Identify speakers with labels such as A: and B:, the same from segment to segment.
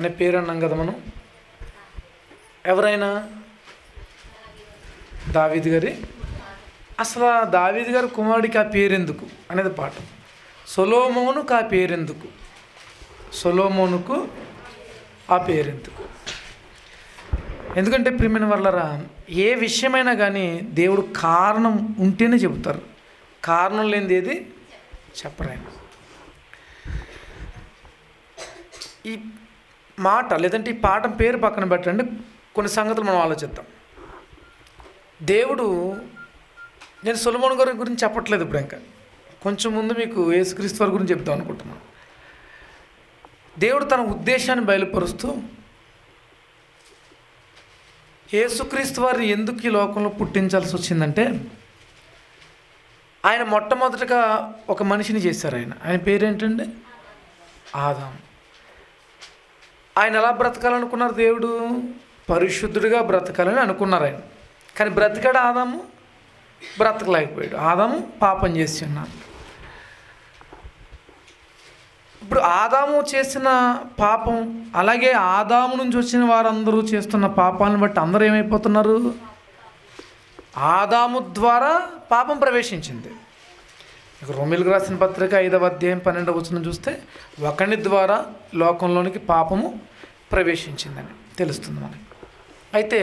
A: అనే పేరు అన్నాం కదా మనం ఎవరైనా దావీద్ గారి అసలు ఆ దావీద్ గారి కుమారుడికి ఆ పేరెందుకు అనేది పాఠం సొలోమోనుకు ఆ పేరెందుకు సొలోమోనుకు ఆ పేరెందుకు ఎందుకంటే ప్రియమైన వాళ్ళరా ఏ విషయమైనా కానీ దేవుడు కారణం ఉంటేనే చెబుతారు కారణం లేనిది ఏది చెప్పరాయన ఈ మాట లేదంటే ఈ పాఠం పేరు పక్కన పెట్టండి కొన్ని సంగతులు మనం ఆలోచిద్దాం దేవుడు నేను సొలమోన్ గారి గురించి చెప్పట్లేదు ఇప్పుడు ఇంకా కొంచెం ముందు మీకు యేసుక్రీస్తు వారి గురించి చెప్తాం అనుకుంటున్నాను దేవుడు తన ఉద్దేశాన్ని బయలుపరుస్తూ యేసుక్రీస్తు వారిని ఎందుకు ఈ లోకంలో పుట్టించాల్సి వచ్చిందంటే ఆయన మొట్టమొదటగా ఒక మనిషిని చేశారు ఆయన ఆయన పేరేంటండి ఆదాం ఆయన ఎలా బ్రతకాలనుకున్నారు దేవుడు పరిశుద్ధుడిగా బ్రతకాలని అనుకున్నారు ఆయన కానీ బ్రతికాడు ఆదాము బ్రతకలేకపోయాడు ఆదాము పాపం చేసి ఉన్నాడు ఇప్పుడు ఆదాము చేసిన పాపం అలాగే ఆదాము నుంచి వచ్చిన వారందరూ చేస్తున్న పాపాలను బట్టి అందరూ ఏమైపోతున్నారు ఆదాము ద్వారా పాపం ప్రవేశించింది ఇక రోమిల్కి రాసిన పత్రిక ఐదవ అధ్యాయం పన్నెండవ వచనం చూస్తే ఒకని ద్వారా లోకంలోనికి పాపము ప్రవేశించిందని తెలుస్తుంది మనకి అయితే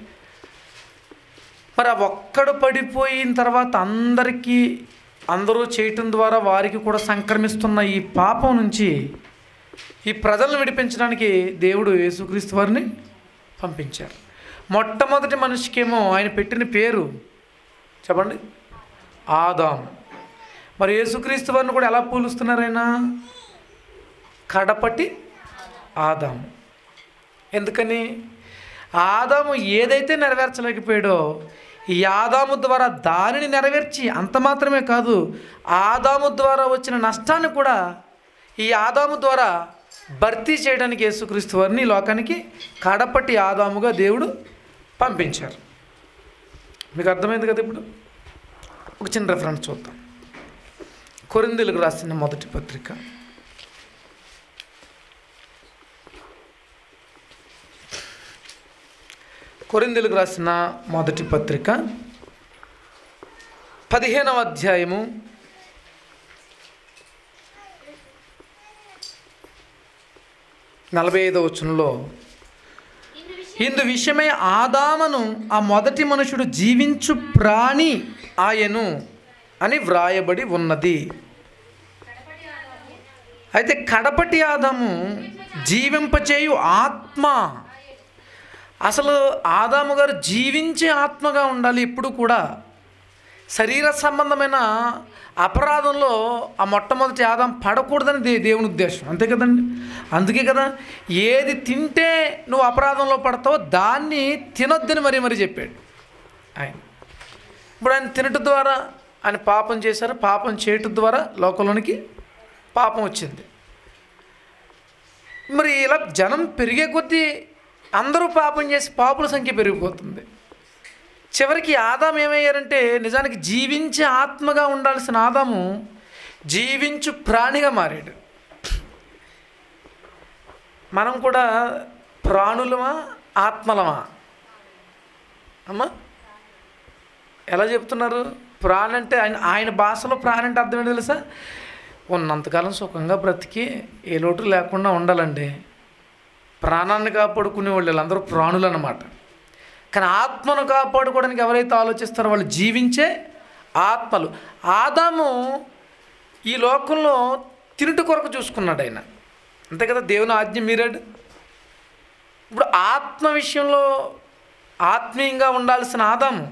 A: మరి ఆ ఒక్కడు పడిపోయిన తర్వాత అందరికీ అందరూ చేయటం ద్వారా వారికి కూడా సంక్రమిస్తున్న ఈ పాపం నుంచి ఈ ప్రజలను విడిపించడానికి దేవుడు యేసుక్రీస్తు వారిని పంపించారు మొట్టమొదటి మనిషికేమో ఆయన పెట్టిన పేరు చెప్పండి ఆదాము మరి యేసుక్రీస్తు వారిని కూడా ఎలా పోలుస్తున్నారు ఆయన కడపటి ఆదాము ఎందుకని ఆదాము ఏదైతే నెరవేర్చలేకపోయాడో ఈ ఆదాము ద్వారా దానిని నెరవేర్చి అంత మాత్రమే కాదు ఆదాము ద్వారా వచ్చిన నష్టాన్ని కూడా ఈ ఆదాము ద్వారా భర్తీ చేయడానికి యేసుక్రీస్తు వారిని ఈ లోకానికి కడపటి ఆదాముగా దేవుడు పంపించారు మీకు అర్థమైంది కదా ఇప్పుడు ఒక చిన్న రెఫరెన్స్ చూద్దాం కొరిందులకు రాసిన మొదటి పత్రిక కొరిందులకు రాసిన మొదటి పత్రిక పదిహేనవ అధ్యాయము నలభై ఐదవ వచనంలో ఇందు విషయమై ఆదామను ఆ మొదటి మనుషుడు జీవించు ప్రాణి ఆయను అని వ్రాయబడి ఉన్నది అయితే కడపటి ఆదాము జీవింపచేయు ఆత్మ అసలు ఆదాము గారు జీవించే ఆత్మగా ఉండాలి ఎప్పుడు కూడా శరీర సంబంధమైన అపరాధంలో ఆ మొట్టమొదటి ఆదాం పడకూడదని దే దేవుని ఉద్దేశం అంతే కదండి అందుకే కదా ఏది తింటే నువ్వు అపరాధంలో పడతావో దాన్ని తినొద్దని మరీ మరీ చెప్పాడు ఆయన ఇప్పుడు ఆయన తినటం ద్వారా ఆయన పాపం చేశారు పాపం చేయటం ద్వారా లోకంలోనికి పాపం వచ్చింది మరి ఇలా జనం పెరిగే కొద్దీ అందరూ పాపం చేసి పాపుల సంఖ్య పెరిగిపోతుంది చివరికి ఆదాం ఏమయ్యారంటే నిజానికి జీవించే ఆత్మగా ఉండాల్సిన ఆదాము జీవించు ప్రాణిగా మారాడు మనం కూడా ప్రాణులమా ఆత్మలమా అమ్మా ఎలా చెప్తున్నారు ప్రాణి అంటే ఆయన ఆయన భాషలో ప్రాణి అంటే అర్థం ఏంటో తెలుసా ఉన్నంతకాలం సుఖంగా బ్రతికి ఏ లోటు లేకుండా ఉండాలండి ప్రాణాన్ని కాపాడుకునే వాళ్ళు వీళ్ళందరూ ప్రాణులు అన్నమాట కానీ ఆత్మను కాపాడుకోవడానికి ఎవరైతే ఆలోచిస్తారో వాళ్ళు జీవించే ఆత్మలు ఆదాము ఈ లోకంలో తినుటి కొరకు చూసుకున్నాడు ఆయన అంతే కదా దేవుని ఆజ్ఞ మీరాడు ఇప్పుడు ఆత్మ విషయంలో ఆత్మీయంగా ఉండాల్సిన ఆదాము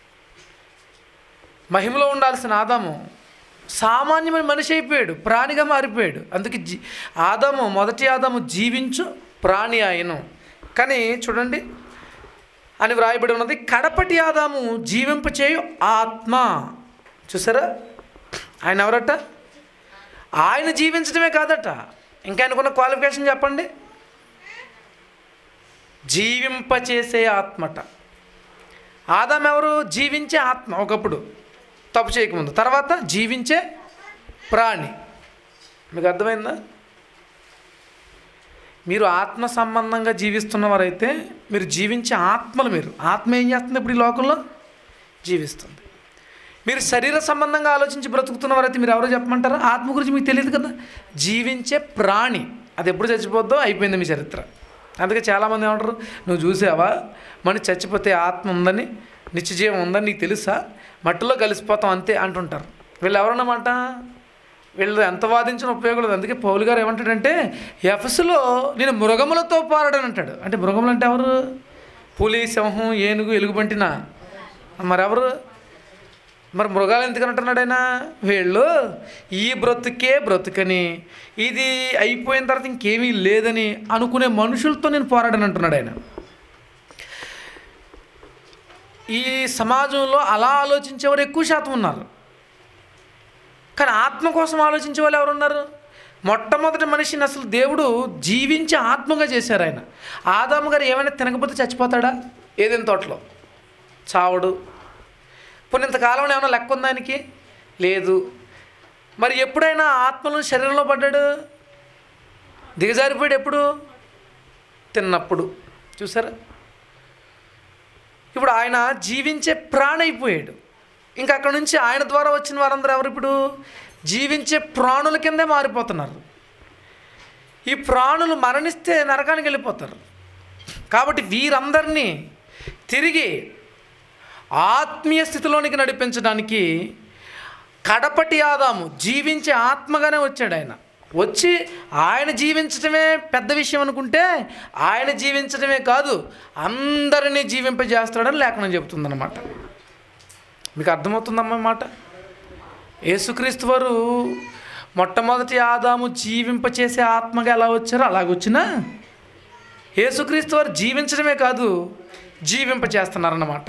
A: మహిమలో ఉండాల్సిన ఆదాము సామాన్యమైన మనిషి అయిపోయాడు ప్రాణిగా మారిపోయాడు అందుకే జీ ఆదాము మొదటి ఆదాము జీవించు ప్రాణి ఆయను కానీ చూడండి అని వ్రాయబడి ఉన్నది కడపటి ఆదాము జీవింపచేయు ఆత్మ చూసారా ఆయన ఎవరట ఆయన జీవించడమే కాదట ఇంకా ఆయనకున్న క్వాలిఫికేషన్ చెప్పండి జీవింపచేసే ఆత్మట ఆదాం ఎవరు జీవించే ఆత్మ ఒకప్పుడు తప్పు చేయకముందు తర్వాత జీవించే ప్రాణి మీకు అర్థమైందా మీరు ఆత్మ సంబంధంగా జీవిస్తున్నవారైతే మీరు జీవించే ఆత్మలు మీరు ఆత్మ ఏం చేస్తుంది ఇప్పుడు ఈ లోకంలో జీవిస్తుంది మీరు శరీర సంబంధంగా ఆలోచించి బ్రతుకుతున్నవారైతే మీరు ఎవరో చెప్పమంటారా ఆత్మ గురించి మీకు తెలియదు కదా జీవించే ప్రాణి అది ఎప్పుడు చచ్చిపోద్దో అయిపోయింది మీ చరిత్ర అందుకే చాలామంది ఏమంటారు నువ్వు చూసావా మనిషి చచ్చిపోతే ఆత్మ ఉందని నిత్యజీవం ఉందని నీకు తెలుసా మట్టిలో కలిసిపోతాం అంతే అంటుంటారు వీళ్ళు ఎవరన్నమాట వీళ్ళు ఎంత వాదించిన ఉపయోగం లేదు అందుకే పౌలు గారు ఏమంటాడంటే ఎఫ్ఎస్లో నేను మృగములతో పారడని అంటాడు అంటే మృగములు అంటే ఎవరు పులి సింహం ఏనుగు ఎలుగుబంటినా మరెవరు మరి మృగాలు ఎందుకు అంటున్నాడు ఆయన వీళ్ళు ఈ బ్రతుకే బ్రతుకని ఇది అయిపోయిన తర్వాత ఇంకేమీ లేదని అనుకునే మనుషులతో నేను పోరాడని అంటున్నాడు ఆయన ఈ సమాజంలో అలా ఆలోచించేవారు ఎక్కువ శాతం ఉన్నారు కానీ ఆత్మ కోసం ఆలోచించే వాళ్ళు ఎవరున్నారు మొట్టమొదటి మనిషిని అసలు దేవుడు జీవించి ఆత్మగా చేశారు ఆయన ఆదాము గారు ఏమైనా తినకపోతే చచ్చిపోతాడా ఏదైనా తోటలో చావడు పోనీ ఇంతకాలంలో ఏమైనా లెక్క ఉందా ఆయనకి లేదు మరి ఎప్పుడైనా ఆత్మను శరీరంలో పడ్డాడు దిగజారిపోయాడు ఎప్పుడు తిన్నప్పుడు చూసారా ఇప్పుడు ఆయన జీవించే ప్రాణైపోయాడు ఇంకా అక్కడ నుంచి ఆయన ద్వారా వచ్చిన వారందరూ ఎవరు ఇప్పుడు జీవించే ప్రాణుల కిందే మారిపోతున్నారు ఈ ప్రాణులు మరణిస్తే నరకానికి వెళ్ళిపోతారు కాబట్టి వీరందరినీ తిరిగి ఆత్మీయ స్థితిలోనికి నడిపించడానికి కడపటి ఆదాము జీవించే ఆత్మగానే వచ్చాడు ఆయన వచ్చి ఆయన జీవించడమే పెద్ద విషయం అనుకుంటే ఆయన జీవించడమే కాదు అందరినీ జీవింపజేస్తాడని లేఖనం చెబుతుందన్నమాట మీకు అర్థమవుతుందమ్మా ఈ మాట యేసుక్రీస్తు వారు మొట్టమొదటి ఆదాము జీవింపచేసే ఆత్మగా ఎలా వచ్చారో అలాగొచ్చినా యేసుక్రీస్తు వారు జీవించడమే కాదు జీవింపచేస్తున్నారన్నమాట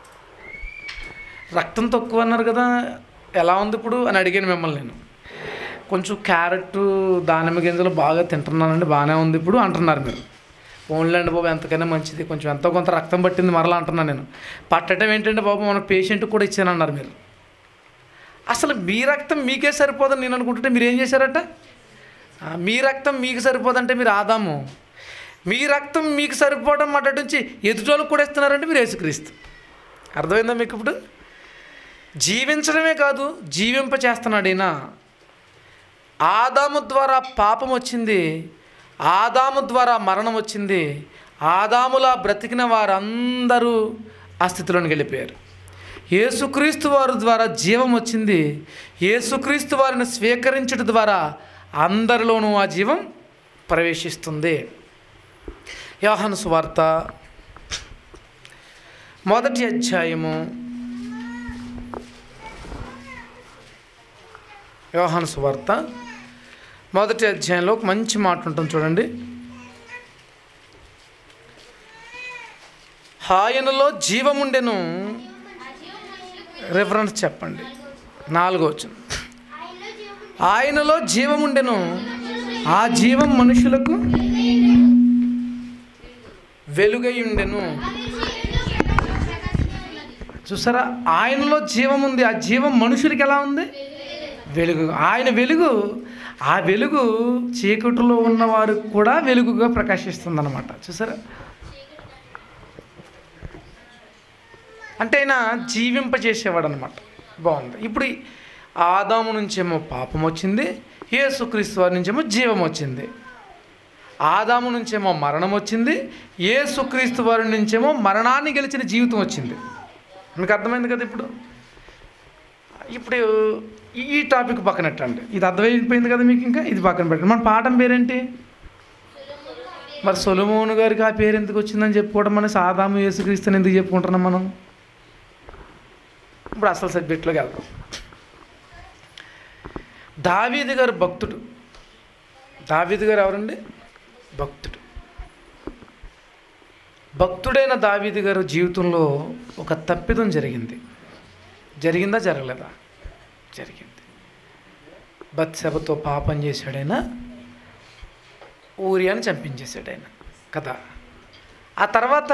A: రక్తం తక్కువ అన్నారు కదా ఎలా ఉంది ఇప్పుడు అని అడిగాను మిమ్మల్ని నేను కొంచెం క్యారెట్ దానిమ్మ గింజలు బాగా తింటున్నానండి బాగానే ఉంది ఇప్పుడు అంటున్నారు మీరు ఓన్లండి బాబు ఎంతకైనా మంచిది కొంచెం ఎంతో కొంత రక్తం పట్టింది మరలా అంటున్నాను నేను పట్టడం ఏంటంటే బాబు మన పేషెంట్కి కూడా ఇచ్చానన్నారు మీరు అసలు మీ రక్తం మీకే సరిపోదని నేను అనుకుంటుంటే మీరు ఏం చేశారట ఆ, మీ రక్తం మీకు సరిపోదంటే మీరు ఆదాము మీ రక్తం మీకు సరిపోవడం మాట నుంచి ఎదుటోళ్ళకి కూడా ఇస్తున్నారంటే మీరు యేసుక్రీస్తు అర్థమైందా మీకు ఇప్పుడు జీవించడమే కాదు జీవింప చేస్తున్నాడు ఈయన ఆదాము ద్వారా పాపం వచ్చింది ఆదాము ద్వారా మరణం వచ్చింది ఆదాములా బ్రతికిన వారందరూ ఆ స్థితిలోనికి వెళ్ళిపోయారు యేసుక్రీస్తు వారి ద్వారా జీవం వచ్చింది యేసుక్రీస్తు వారిని స్వీకరించడం ద్వారా అందరిలోనూ ఆ జీవం ప్రవేశిస్తుంది యోహాను సువార్త మొదటి అధ్యాయము యోహాను సువార్త మొదటి అధ్యాయంలో ఒక మంచి మాట ఉంటుంది చూడండి ఆయనలో జీవముండెను రిఫరెన్స్ చెప్పండి నాలుగో వచ్చిన ఆయనలో జీవముండెను ఆ జీవం మనుషులకు వెలుగై ఉండెను చూసారా ఆయనలో జీవం ఉంది ఆ జీవం మనుషులకి ఎలా ఉంది వెలుగు ఆయన వెలుగు ఆ వెలుగు చీకటిలో ఉన్నవారు కూడా వెలుగుగా ప్రకాశిస్తుంది అనమాట చూసారా అంటే ఆయన జీవింపజేసేవాడు అనమాట బాగుంది ఇప్పుడు ఈ ఆదాము నుంచేమో పాపం వచ్చింది యేసుక్రీస్తు వారి నుంచేమో జీవం వచ్చింది ఆదాము నుంచేమో మరణం వచ్చింది యేసుక్రీస్తు వారి నుంచేమో మరణాన్ని గెలిచిన జీవితం వచ్చింది మీకు అర్థమైంది కదా ఇప్పుడు ఇప్పుడు ఈ- ఈ టాపిక్ పక్కన పెట్టండి ఇది అర్థమైపోయింది కదా మీకు ఇంకా ఇది పక్కన పెట్టండి మన పాఠం పేరేంటి మరి సొలమోను గారికి ఆ పేరు ఎందుకు వచ్చిందని చెప్పుకోవడం మన సాదాము యేసుక్రీస్తుని ఎందుకు చెప్పుకుంటున్నాం మనం ఇప్పుడు అసలు సబ్జెక్టులోకి వెళ్దాం దావీదు గారు భక్తుడు దావీదు గారు ఎవరండి భక్తుడు భక్తుడైన దావీదు గారు జీవితంలో ఒక తప్పిదం జరిగింది జరిగిందా జరగలేదా జరిగింది బత్సెబతో పాపం చేశాడైన ఊరియాని చంపించేశాడు ఆయన కదా ఆ తర్వాత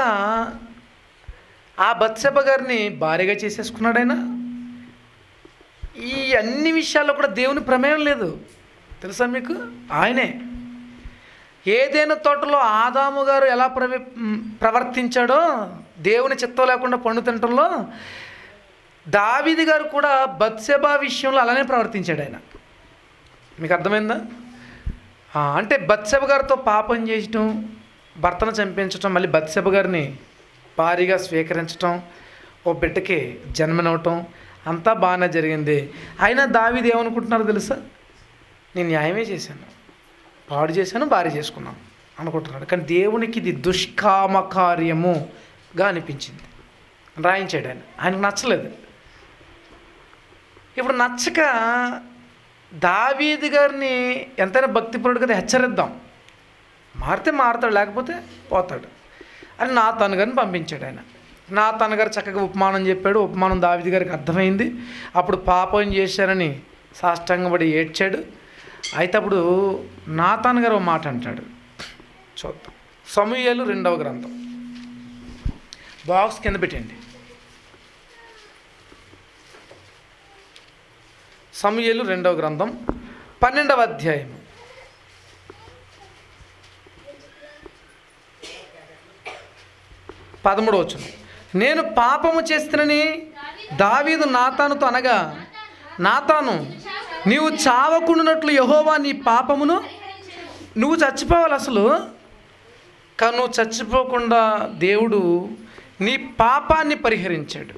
A: ఆ బత్సెబ గారిని భార్యగా చేసేసుకున్నాడు ఆయన ఈ అన్ని విషయాల్లో కూడా దేవుని ప్రమేయం లేదు తెలుసా మీకు ఆయనే ఏదైనా తోటలో ఆదాము గారు ఎలా ప్రవి మ్, ప్రవర్తించాడో దేవుని చిత్తం లేకుండా పండు తినటంలో దావీది గారు కూడా బత్సెబా విషయంలో అలానే ప్రవర్తించాడు ఆయన మీకు అర్థమైందా ఆ, అంటే బత్సెబ గారితో పాపం చేయటం భర్తను చంపించటం మళ్ళీ బత్సెబ గారిని భారీగా స్వీకరించటం ఓ బిడ్డకి జన్మనవటం అంతా బాగానే జరిగింది అయినా దావీది ఏమనుకుంటున్నారో తెలుసా నేను న్యాయమే చేశాను పాడు చేశాను భార్య చేసుకున్నాను అనుకుంటున్నాడు కానీ దేవునికి ఇది దుష్కామ కార్యముగా అనిపించింది రాయించాడు ఆయన ఆయనకు నచ్చలేదు ఇప్పుడు నచ్చక దావీది గారిని ఎంతైనా భక్తిపరుడు కదా హెచ్చరిద్దాం మారితే మారుతాడు లేకపోతే పోతాడు అని నా తను గారిని పంపించాడు ఆయన నా తన గారు చక్కగా ఉపమానం చెప్పాడు ఉపమానం దావీది గారికి అర్థమైంది అప్పుడు పాపం చేశారని సాష్టాంగపడి ఏడ్చాడు అయితే అప్పుడు నా తన గారు ఒక మాట అంటాడు చూద్దాం సమూహలు రెండవ గ్రంథం బాక్స్ కింద పెట్టండి సమూహలు రెండవ గ్రంథం పన్నెండవ అధ్యాయం పదమూడు వచ్చును నేను పాపము చేస్తునని దావీదు నాతానుతో అనగా నాతాను నీవు చావకుండానట్లు యహోవా నీ పాపమును నువ్వు చచ్చిపోవాలి అసలు కానీ నువ్వు చచ్చిపోకుండా దేవుడు నీ పాపాన్ని పరిహరించాడు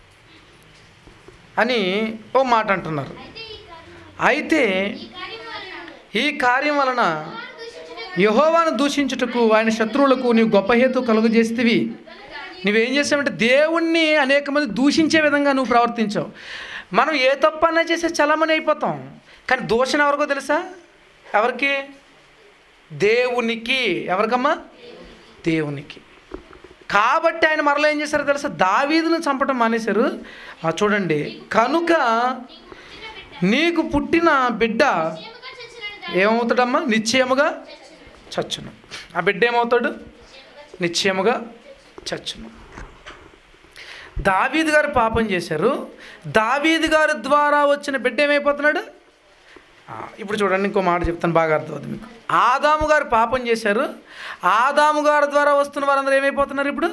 A: అని ఓ మాట అంటున్నారు అయితే ఈ కార్యం వలన యహోవాను దూషించుటకు ఆయన శత్రువులకు నీవు గొప్ప హేతు కలుగజేస్తేవి నువ్వేం చేసావంటే దేవుణ్ణి అనేక మంది దూషించే విధంగా నువ్వు ప్రవర్తించావు మనం ఏ తప్పన్నా చేసే చలమని అయిపోతాం కానీ దూషణ ఎవరికో తెలుసా ఎవరికి దేవునికి ఎవరికమ్మా దేవునికి కాబట్టి ఆయన మరలా ఏం చేశారో తెలుసా దావీదును చంపడం మానేశారు ఆ చూడండి కనుక నీకు పుట్టిన బిడ్డ ఏమవుతాడమ్మా నిశ్చయముగా చచ్చును ఆ బిడ్డ ఏమవుతాడు నిశ్చయముగా చచ్చును దావీదు గారు పాపం చేశారు దావీదు గారి ద్వారా వచ్చిన బిడ్డ ఏమైపోతున్నాడు ఆ, ఇప్పుడు చూడండి ఇంకో మాట చెప్తాను బాగా అర్థమవుతుంది మీకు ఆదాము గారు పాపం చేశారు ఆదాము గారి ద్వారా వస్తున్న వారందరూ ఏమైపోతున్నారు ఇప్పుడు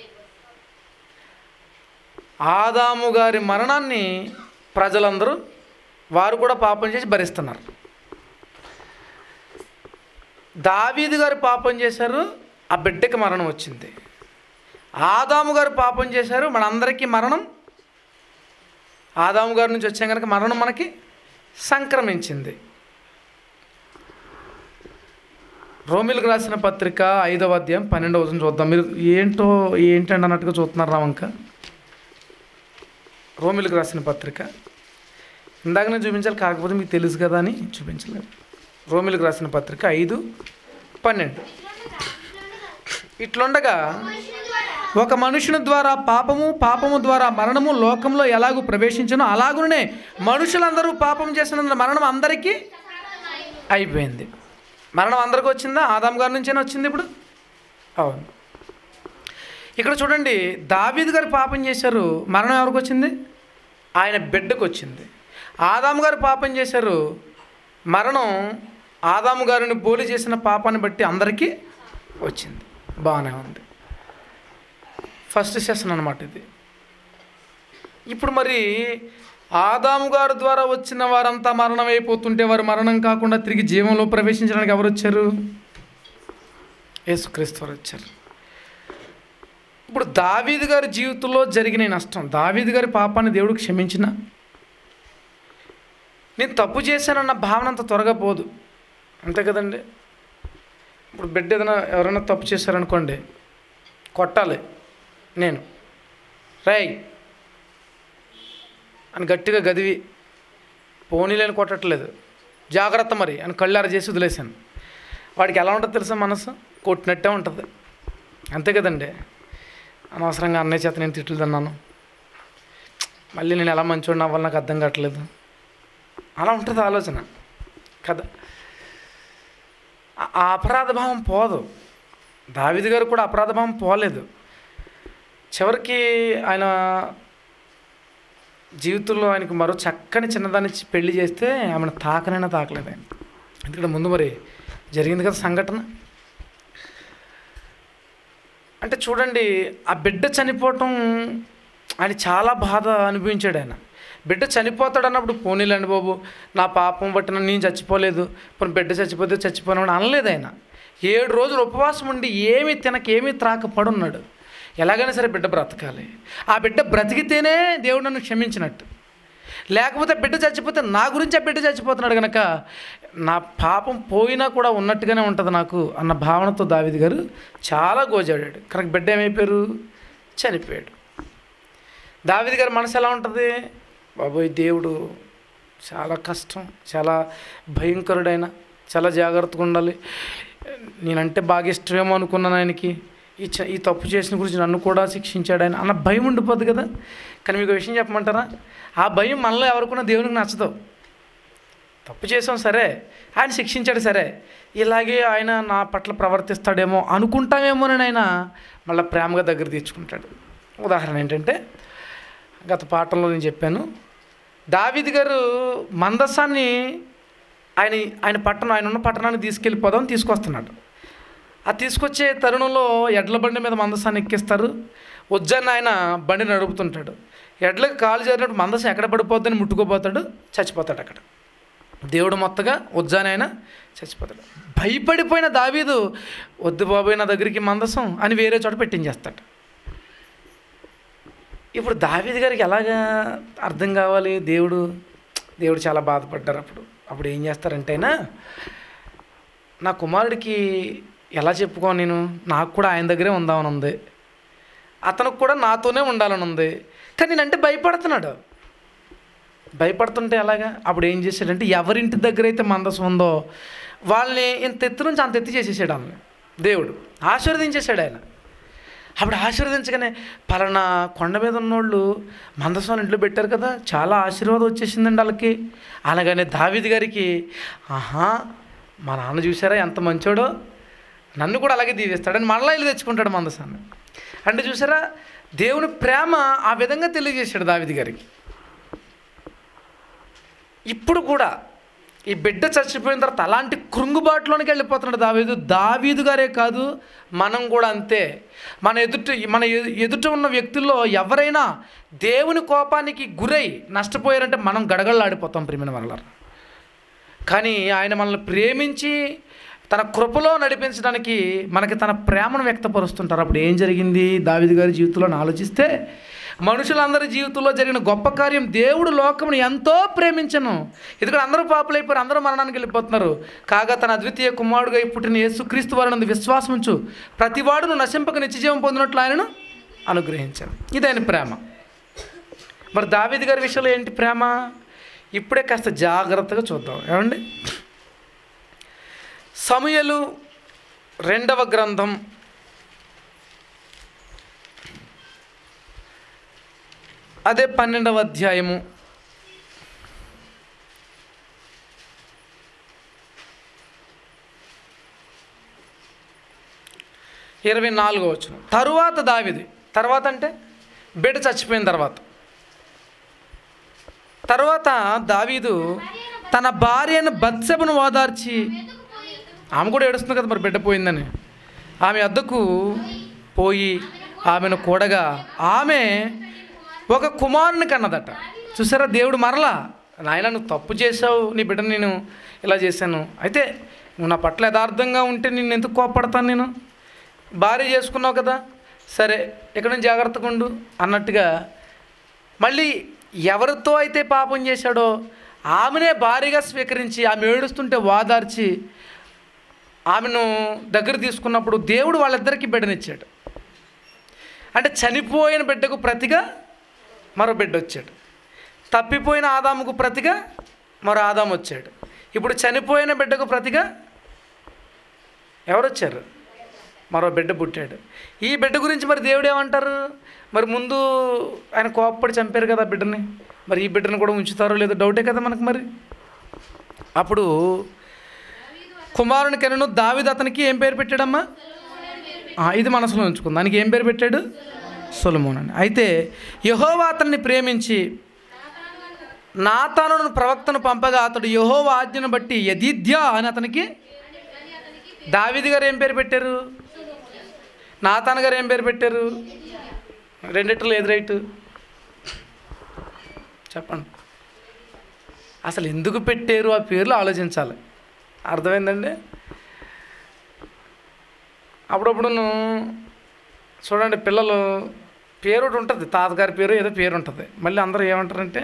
A: ఆదాము గారి మరణాన్ని ప్రజలందరూ వారు కూడా పాపం చేసి భరిస్తున్నారు దావీదు గారు పాపం చేశారు ఆ బిడ్డకి మరణం వచ్చింది ఆదాము గారు పాపం చేశారు మనందరికీ మరణం ఆదాము గారి నుంచి వచ్చాం కనుక మరణం మనకి సంక్రమించింది రోమిలకు రాసిన పత్రిక ఐదవ అధ్యాయం పన్నెండవ వచనం చూద్దాం మీరు ఏంటో ఏంటండి అన్నట్టుగా చూస్తున్నారు రావంక రోమిలకు రాసిన పత్రిక ఇందాక నేను చూపించాలి కాకపోతే మీకు తెలుసు కదా అని చూపించలేదు రోమిలకు రాసిన పత్రిక ఐదు పన్నెండు ఇట్లుండగా ఒక మనుషుని ద్వారా పాపము పాపము ద్వారా మరణము లోకంలో ఎలాగూ ప్రవేశించనో అలాగునే మనుషులందరూ పాపం చేసినందున మరణం అందరికీ అయిపోయింది మరణం అందరికీ వచ్చిందా ఆదాం గారి నుంచైనా వచ్చింది ఇప్పుడు అవును ఇక్కడ చూడండి దావీద్ గారు పాపం చేశారు మరణం ఎవరికి వచ్చింది ఆయన బిడ్డకు వచ్చింది ఆదాము గారు పాపం చేశారు మరణం ఆదాము గారిని పోలి చేసిన పాపాన్ని బట్టి అందరికీ వచ్చింది బాగానే ఉంది ఫస్ట్ సెషన్ అనమాట ఇది ఇప్పుడు మరి ఆదాము గారి ద్వారా వచ్చిన వారంతా మరణం అయిపోతుంటే వారు మరణం కాకుండా తిరిగి జీవంలో ప్రవేశించడానికి ఎవరు వచ్చారు యేసుక్రీస్తు వారు వచ్చారు ఇప్పుడు దావీదు గారి జీవితంలో జరిగిన ఈ నష్టం దావీదు గారి పాపాన్ని దేవుడు క్షమించిన నేను తప్పు చేశానన్న భావన అంత త్వరగా పోదు అంతే కదండి ఇప్పుడు బిడ్డ ఏదైనా ఎవరైనా తప్పు చేశారనుకోండి కొట్టాలి నేను రై అని గట్టిగా గదివి పోనీలేని కొట్టట్లేదు జాగ్రత్త మరి అని కళ్ళార చేసి వదిలేశాను వాడికి ఎలా ఉంటుంది తెలుసా మనసు కొట్టినట్టే ఉంటుంది అంతే కదండి అనవసరంగా అన్నయ్య చేత నేను తిట్లు తిన్నాను మళ్ళీ నేను ఎలా మంచోడిని అవ్వాలి నాకు అర్థం కావట్లేదు అలా ఉంటుంది ఆలోచన కదా ఆ- ఆ అపరాధ భావం పోదు దావిది గారు కూడా అపరాధ భావం పోలేదు చివరికి ఆయన జీవితంలో ఆయనకు మరో చక్కని చిన్నదాన్ని ఇచ్చి పెళ్లి చేస్తే ఆమెను తాకనైనా తాకలేదు ఆయన ఎందుకంటే ముందు మరి జరిగింది కదా సంఘటన అంటే చూడండి ఆ బిడ్డ చనిపోవటం ఆయన చాలా బాధ అనుభవించాడు ఆయన బిడ్డ చనిపోతాడు అన్నప్పుడు పోనీలండి బాబు నా పాపం బట్టి నన్ను నేను చచ్చిపోలేదు పోనీ బిడ్డ చచ్చిపోతే చచ్చిపోయినా అనలేదు ఆయన ఏడు రోజులు ఉపవాసం ఉండి ఏమీ తినక ఏమీ త్రాక పడున్నాడు ఎలాగైనా సరే బిడ్డ బ్రతకాలి ఆ బిడ్డ బ్రతికితేనే దేవుడు నన్ను క్షమించినట్టు లేకపోతే బిడ్డ చచ్చిపోతే నా గురించి ఆ బిడ్డ చచ్చిపోతున్నాడు కనుక నా పాపం పోయినా కూడా ఉన్నట్టుగానే ఉంటుంది నాకు అన్న భావనతో దావిది గారు చాలా గోజాడాడు కనుక బిడ్డ ఏమైపోయారు చనిపోయాడు దావిది గారి మనసు ఎలా ఉంటుంది బాబోయ్ దేవుడు చాలా కష్టం చాలా భయంకరుడైన చాలా జాగ్రత్తగా ఉండాలి నేనంటే బాగా ఇష్టమేమో అనుకున్నాను ఆయనకి ఈ చ ఈ తప్పు చేసిన గురించి నన్ను కూడా శిక్షించాడు ఆయన అన్న భయం ఉండిపోద్ది కదా కానీ మీకు విషయం చెప్పమంటారా ఆ భయం మనలో ఎవరికైనా దేవునికి నచ్చదు తప్పు చేసాం సరే ఆయన శిక్షించాడు సరే ఇలాగే ఆయన నా పట్ల ప్రవర్తిస్తాడేమో అనుకుంటామేమోనని ఆయన మళ్ళీ ప్రేమగా దగ్గర తీర్చుకుంటాడు ఉదాహరణ ఏంటంటే గత పాఠంలో నేను చెప్పాను దావిద్ గారు మందస్సాన్ని ఆయన ఆయన పట్టణం ఆయన ఉన్న పట్టణానికి తీసుకెళ్ళిపోదాం తీసుకొస్తున్నాడు ఆ తీసుకొచ్చే తరుణంలో ఎడ్ల బండి మీద మందసాన్ని ఎక్కిస్తారు వజ్జాన్ని ఆయన బండి నడుపుతుంటాడు ఎడ్లకు కాలు చేరినప్పుడు మందసం ఎక్కడ పడిపోద్దని ముట్టుకోపోతాడు చచ్చిపోతాడు అక్కడ దేవుడు మొత్తగా వజ్జాని ఆయన చచ్చిపోతాడు భయపడిపోయిన దావీదు వద్దు బాబాయ్ నా దగ్గరికి మందసం అని వేరే చోట పెట్టించేస్తాడు ఇప్పుడు దావీదు గారికి ఎలాగా అర్థం కావాలి దేవుడు దేవుడు చాలా బాధపడ్డారు అప్పుడు అప్పుడు ఏం చేస్తారంటేనా నా కుమారుడికి ఎలా చెప్పుకో నేను నాకు కూడా ఆయన దగ్గరే ఉందామని ఉంది అతనికి కూడా నాతోనే ఉండాలని ఉంది కానీ నేనంటే భయపడుతున్నాడు భయపడుతుంటే ఎలాగా అప్పుడు ఏం చేశాడంటే ఎవరింటి దగ్గర అయితే మందసం ఉందో వాళ్ళని ఇంత ఎత్తు నుంచి అంత ఎత్తి చేసేసాడు వాళ్ళని దేవుడు ఆశీర్వదించేశాడు ఆయన అప్పుడు ఆశీర్వదించగానే పలానా కొండ మీద ఉన్నోళ్ళు మందసం ఇంట్లో పెట్టారు కదా చాలా ఆశీర్వాదం వచ్చేసిందండి వాళ్ళకి అనగానే దావిది గారికి ఆహా మా నాన్న చూసారా ఎంత మంచోడో నన్ను కూడా అలాగే దీవిస్తాడని మళ్ళా ఇల్లు తెచ్చుకుంటాడు మందసాన్ని అంటే చూసారా దేవుని ప్రేమ ఆ విధంగా తెలియజేశాడు దావిది గారికి ఇప్పుడు కూడా ఈ బిడ్డ చచ్చిపోయిన తర్వాత అలాంటి కృంగుబాటులోనికి వెళ్ళిపోతున్నాడు దావీదు దావీదు గారే కాదు మనం కూడా అంతే మన ఎదుట మన ఎ- ఎదుట ఉన్న వ్యక్తుల్లో ఎవరైనా దేవుని కోపానికి గురై నష్టపోయారంటే మనం గడగడలాడిపోతాం ప్రియమైన వల్ల కానీ ఆయన మనల్ని ప్రేమించి తన కృపలో నడిపించడానికి మనకి తన ప్రేమను వ్యక్తపరుస్తుంటారు అప్పుడు ఏం జరిగింది దావిది గారి జీవితంలో ఆలోచిస్తే మనుషులందరి జీవితంలో జరిగిన గొప్ప కార్యం దేవుడు లోకమును ఎంతో ప్రేమించను ఎందుకంటే అందరూ పాపులైపోయారు అందరూ మరణానికి వెళ్ళిపోతున్నారు కాగా తన అద్వితీయ కుమారుడుగా పుట్టిన యేసుక్రీస్తు వారినందు విశ్వాసం ఉంచు ప్రతివాడును నశింపక నిత్యజీవం పొందినట్లు ఆయనను అనుగ్రహించాను ఇది ఆయన ప్రేమ మరి దావీది గారి విషయంలో ఏంటి ప్రేమ ఇప్పుడే కాస్త జాగ్రత్తగా చూద్దాం ఏమండి సమయలు రెండవ గ్రంథం అదే పన్నెండవ అధ్యాయము ఇరవై నాలుగో వచ్చిన తరువాత దావిది తర్వాత అంటే బిడ్డ చచ్చిపోయిన తర్వాత తర్వాత దావీదు తన భార్యను బత్సెబను ఓదార్చి ఆమె కూడా ఏడుస్తుంది కదా మరి బిడ్డ పోయిందని ఆమె అద్దకు పోయి ఆమెను కూడగా ఆమె ఒక కుమారుని కన్నదట చూసారా దేవుడు మరలా నాయన నువ్వు తప్పు చేసావు నీ బిడ్డను నేను ఇలా చేశాను అయితే నువ్వు నా పట్ల యథార్థంగా ఉంటే నేను ఎందుకు కోపడతాను నేను భార్య చేసుకున్నావు కదా సరే ఇక్కడ నుంచి జాగ్రత్తగా ఉండు అన్నట్టుగా మళ్ళీ ఎవరితో అయితే పాపం చేశాడో ఆమెనే భారీగా స్వీకరించి ఆమె ఏడుస్తుంటే వాదార్చి ఆమెను దగ్గర తీసుకున్నప్పుడు దేవుడు వాళ్ళిద్దరికీ బిడ్డనిచ్చాడు అంటే చనిపోయిన బిడ్డకు ప్రతిగా మరో బిడ్డ వచ్చాడు తప్పిపోయిన ఆదాముకు ప్రతిగా మరో ఆదాం వచ్చాడు ఇప్పుడు చనిపోయిన బిడ్డకు ప్రతిగా ఎవరు వచ్చారు మరో బిడ్డ పుట్టాడు ఈ బిడ్డ గురించి మరి దేవుడు ఏమంటారు మరి ముందు ఆయన కోప్పడి చంపారు కదా ఆ బిడ్డని మరి ఈ బిడ్డను కూడా ఉంచుతారో లేదో డౌటే కదా మనకు మరి అప్పుడు కుమారుని కనను దావిది అతనికి ఏం పేరు పెట్టాడమ్మా ఆ, ఇది మనసులో ఉంచుకుంది దానికి ఏం పేరు పెట్టాడు సొలమోన్ అని అయితే యహోవా అతన్ని ప్రేమించి నాతాను ప్రవక్తను పంపగా అతడు యహోవా ఆజ్ఞను బట్టి యదిద్య అని అతనికి దావీది గారు ఏం పేరు పెట్టారు నాతాన్ గారు ఏం పేరు పెట్టారు రెండిట్లో ఏది రైట్ చెప్పండి అసలు ఎందుకు పెట్టారు ఆ పేర్లు ఆలోచించాలి అర్థమైందండి అప్పుడప్పుడు చూడండి పిల్లలు పేరు ఒకటి ఉంటుంది తాతగారి పేరు ఏదో పేరు ఉంటుంది మళ్ళీ అందరూ ఏమంటారంటే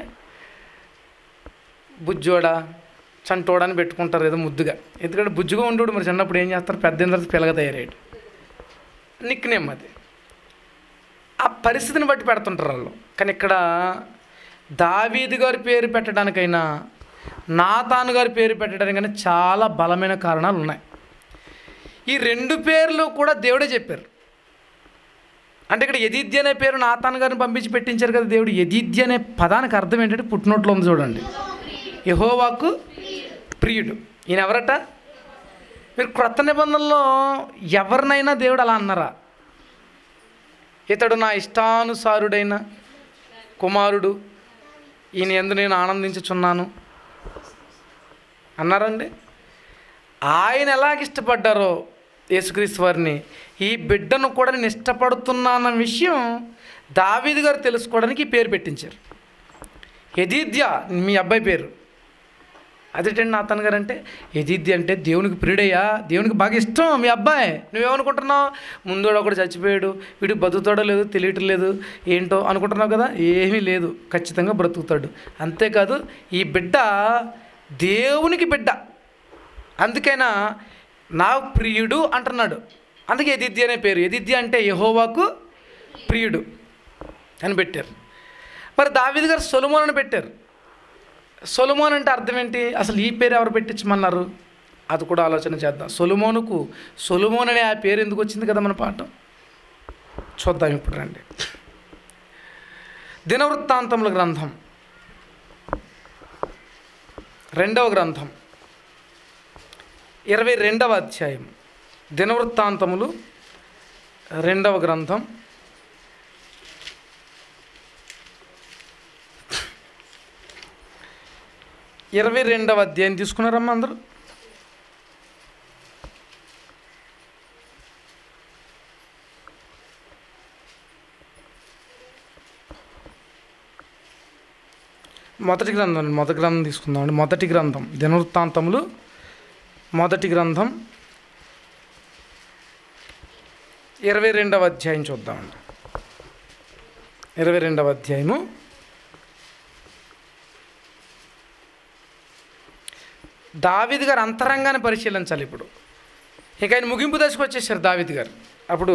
A: బుజ్జోడా చంటోడా అని పెట్టుకుంటారు ఏదో ముద్దుగా ఎందుకంటే బుజ్జుగా ఉండేవాడు మరి చిన్నప్పుడు ఏం చేస్తారు పెద్ద అయిన తర్వాత పిల్లగా తయారయ్యాడు నిక్ నేమ్ అది ఆ పరిస్థితిని బట్టి పెడుతుంటారు వాళ్ళు కానీ ఇక్కడ దావీదు గారి పేరు పెట్టడానికైనా నాతాను గారి పేరు పెట్టడానికైనా చాలా బలమైన కారణాలు ఉన్నాయి ఈ రెండు పేర్లు కూడా దేవుడే చెప్పారు అంటే ఇక్కడ యదిద్య అనే పేరు నాతాన్ గారిని పంపించి పెట్టించారు కదా దేవుడు యదిద్య అనే పదానికి అర్థం ఏంటంటే పుట్టినోట్లో ఉంది చూడండి యహోవాకు ప్రియుడు ఈయన ఎవరట మీరు క్రొత్త నిబంధనలో ఎవరినైనా దేవుడు అలా అన్నారా ఇతడు నా ఇష్టానుసారుడైన కుమారుడు ఈయన ఎందు నేను ఆనందించుచున్నాను అన్నారండి ఆయన ఎలాగ ఇష్టపడ్డారో యేసుక్రీస్తు వారిని ఈ బిడ్డను కూడా నేను ఇష్టపడుతున్నాన్న విషయం దావీదు గారు తెలుసుకోవడానికి ఈ పేరు పెట్టించారు యదీద్య మీ అబ్బాయి పేరు అదేంటండి నాతన్ గారు అంటే యదీద్య అంటే దేవునికి ప్రియుడయ్యా దేవునికి బాగా ఇష్టం మీ అబ్బాయి నువ్వేమనుకుంటున్నావు ముందోడు ఒకడు చచ్చిపోయాడు వీడు బతుకుతాడో లేదో తెలియటం లేదు ఏంటో అనుకుంటున్నావు కదా ఏమీ లేదు ఖచ్చితంగా బ్రతుకుతాడు అంతేకాదు ఈ బిడ్డ దేవునికి బిడ్డ అందుకైనా నా ప్రియుడు అంటున్నాడు అందుకే ఎదిద్య అనే పేరు ఎదిద్య అంటే యహోవాకు ప్రియుడు అని పెట్టారు మరి దావీద్ గారు సొలమోన్ అని పెట్టారు సొలమోన్ అంటే అర్థం ఏంటి అసలు ఈ పేరు ఎవరు పెట్టించమన్నారు అది కూడా ఆలోచన చేద్దాం సొలమోనుకు సొలమోన్ అనే ఆ పేరు ఎందుకు వచ్చింది కదా మన పాఠం చూద్దాం ఇప్పుడు రండి దినవృత్తాంతముల గ్రంథం రెండవ గ్రంథం ఇరవై రెండవ అధ్యాయం దినవృత్తాంతములు రెండవ గ్రంథం ఇరవై రెండవ అధ్యాయం తీసుకున్నారమ్మా అందరూ మొదటి గ్రంథం అండి, మొదటి గ్రంథం తీసుకుందామండి మొదటి గ్రంథం దినవృత్తాంతములు మొదటి గ్రంథం ఇరవై రెండవ అధ్యాయం చూద్దామండి ఇరవై రెండవ అధ్యాయము దావిద్ గారు అంతరంగాన్ని పరిశీలించాలి ఇప్పుడు ఇక ఆయన ముగింపు దశకు వచ్చేసారు దావిద్ గారు అప్పుడు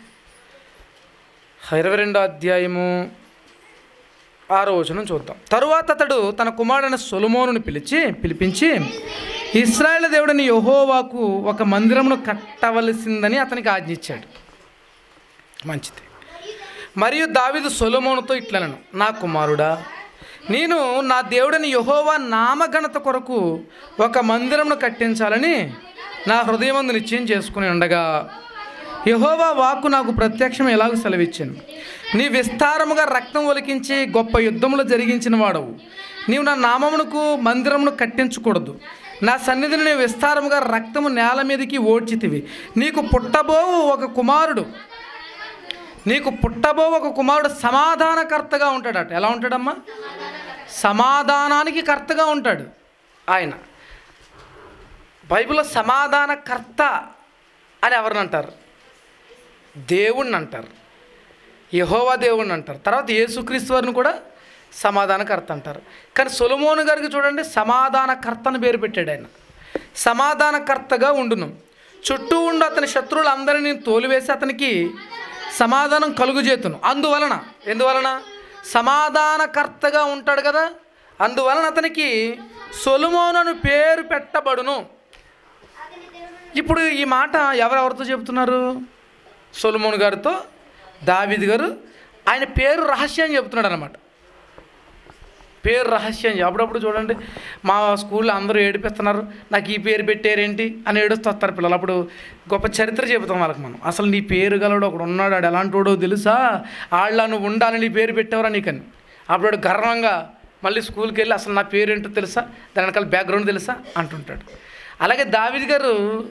A: ఇరవై రెండో అధ్యాయము ఆరో వచనం చూద్దాం తరువాత అతడు తన కుమారుడైన సొలమోనుని పిలిచి పిలిపించి ఇస్రాయేల్ దేవుడిని యహోవాకు ఒక మందిరమును కట్టవలసిందని అతనికి ఆజ్ఞించాడు మంచిది మరియు దావిదు సొలమోనుతో ఇట్లనను నా కుమారుడా నేను నా దేవుడిని యహోవా నామఘనత కొరకు ఒక మందిరమును కట్టించాలని నా హృదయమందు నిశ్చయం చేసుకుని ఉండగా యహోవా వాక్కు నాకు ప్రత్యక్షం ఎలాగో సెలవిచ్చాను నీ విస్తారముగా రక్తం ఒలికించి గొప్ప యుద్ధములు జరిగించిన వాడవు నీవు నా నామమునకు మందిరమును కట్టించకూడదు నా సన్నిధిని నీవు విస్తారముగా రక్తము నేల మీదకి ఓడ్చితివి నీకు పుట్టబోవు ఒక కుమారుడు నీకు పుట్టబో ఒక కుమారుడు సమాధానకర్తగా ఉంటాడట ఎలా ఉంటాడమ్మా సమాధానానికి కర్తగా ఉంటాడు ఆయన బైబిల్లో సమాధానకర్త అని ఎవరిని అంటారు దేవుణ్ణి అంటారు యహోవా దేవుణ్ణి అంటారు తర్వాత యేసుక్రీస్తు వారిని కూడా సమాధానకర్త అంటారు కానీ సొలమోను గారికి చూడండి సమాధానకర్త అని పేరు పెట్టాడు ఆయన సమాధానకర్తగా ఉండును చుట్టూ ఉండు అతని శత్రువులందరినీ తోలివేసి అతనికి సమాధానం కలుగుజేతును అందువలన ఎందువలన సమాధానకర్తగా ఉంటాడు కదా అందువలన అతనికి సొలుమోను అని పేరు పెట్టబడును ఇప్పుడు ఈ మాట ఎవరెవరితో చెబుతున్నారు సొలమోన్ గారితో దావిద్ గారు ఆయన పేరు రహస్యం చెబుతున్నాడు అనమాట పేరు రహస్యం అప్పుడప్పుడు చూడండి మా స్కూల్లో అందరూ ఏడిపిస్తున్నారు నాకు ఈ పేరు పెట్టారేంటి అని ఏడుస్తారు పిల్లలు అప్పుడు గొప్ప చరిత్ర చెబుతాం వాళ్ళకి మనం అసలు నీ పేరు గలడు ఒకడు ఉన్నాడు ఆడు ఎలాంటి వాడో తెలుసా వాళ్ళ నువ్వు ఉండాలని నీ పేరు పెట్టేవరా నీకని అప్పుడు వాడు గర్వంగా మళ్ళీ స్కూల్కి వెళ్ళి అసలు నా పేరు ఏంటో తెలుసా దాని వెనకాల బ్యాక్గ్రౌండ్ తెలుసా అంటుంటాడు అలాగే దావిద్ గారు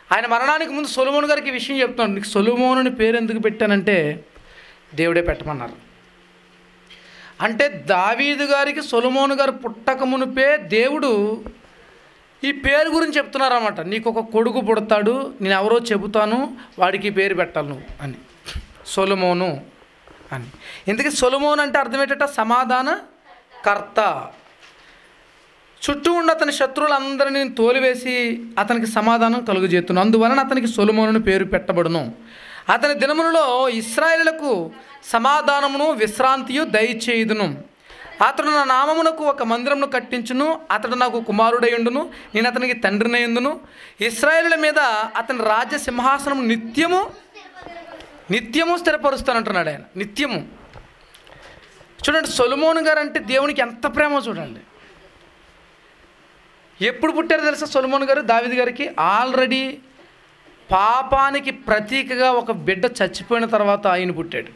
A: ఆయన మరణానికి ముందు సొలమోన్ గారికి ఈ విషయం చెప్తున్నాడు నీకు సొలమోన్ అని పేరు ఎందుకు పెట్టానంటే దేవుడే పెట్టమన్నారు అంటే దావీదు గారికి సొలమోను గారు పుట్టక మునిపే దేవుడు ఈ పేరు గురించి చెప్తున్నారన్నమాట నీకు ఒక కొడుకు పుడతాడు నేను ఎవరో చెబుతాను వాడికి ఈ పేరు పెట్టాలి నువ్వు అని సొలమోను అని ఎందుకు సొలమోన్ అంటే అర్థం ఏంటంటే సమాధాన కర్త చుట్టూ ఉన్న అతని శత్రువులందరినీ తోలివేసి అతనికి సమాధానం కలుగజేస్తున్నాను అందువలన అతనికి సొలమోను పేరు పెట్టబడును అతని దినములలో ఇస్రాయేలులకు సమాధానమును విశ్రాంతియు దయచేయుదును అతడు నా నామమునకు ఒక మందిరమును కట్టించును అతడు నాకు కుమారుడయుండును నేను అతనికి తండ్రినయుందును ఇస్రాయేలుల మీద అతని రాజ్య సింహాసనం నిత్యము నిత్యము స్థిరపరుస్తానంటున్నాడు ఆయన నిత్యము చూడండి సొలమోను గారు అంటే దేవునికి ఎంత ప్రేమో చూడండి ఎప్పుడు పుట్టారో తెలుసా సొలమోన్ గారు దావిది గారికి ఆల్రెడీ పాపానికి ప్రతీకగా ఒక బిడ్డ చచ్చిపోయిన తర్వాత ఆయన పుట్టాడు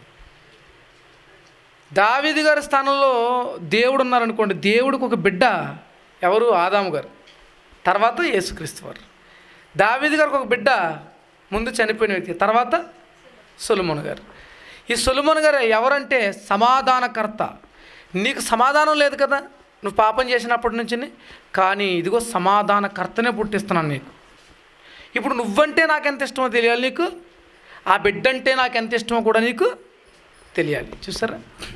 A: దావిది గారి స్థానంలో దేవుడు ఉన్నారనుకోండి దేవుడికి ఒక బిడ్డ ఎవరు ఆదాము గారు తర్వాత యేసుక్రీస్తు వారు దావిది గారికి ఒక బిడ్డ ముందు చనిపోయిన వ్యక్తి తర్వాత సొలమోన్ గారు ఈ సొలమోన్ గారు ఎవరంటే సమాధానకర్త నీకు సమాధానం లేదు కదా నువ్వు పాపం చేసినప్పటి నుంచి కానీ ఇదిగో సమాధానకర్తనే పుట్టిస్తున్నాను నీకు ఇప్పుడు నువ్వంటే నాకు ఎంత ఇష్టమో తెలియాలి నీకు ఆ బిడ్డ అంటే నాకు ఎంత ఇష్టమో కూడా నీకు తెలియాలి చూసారా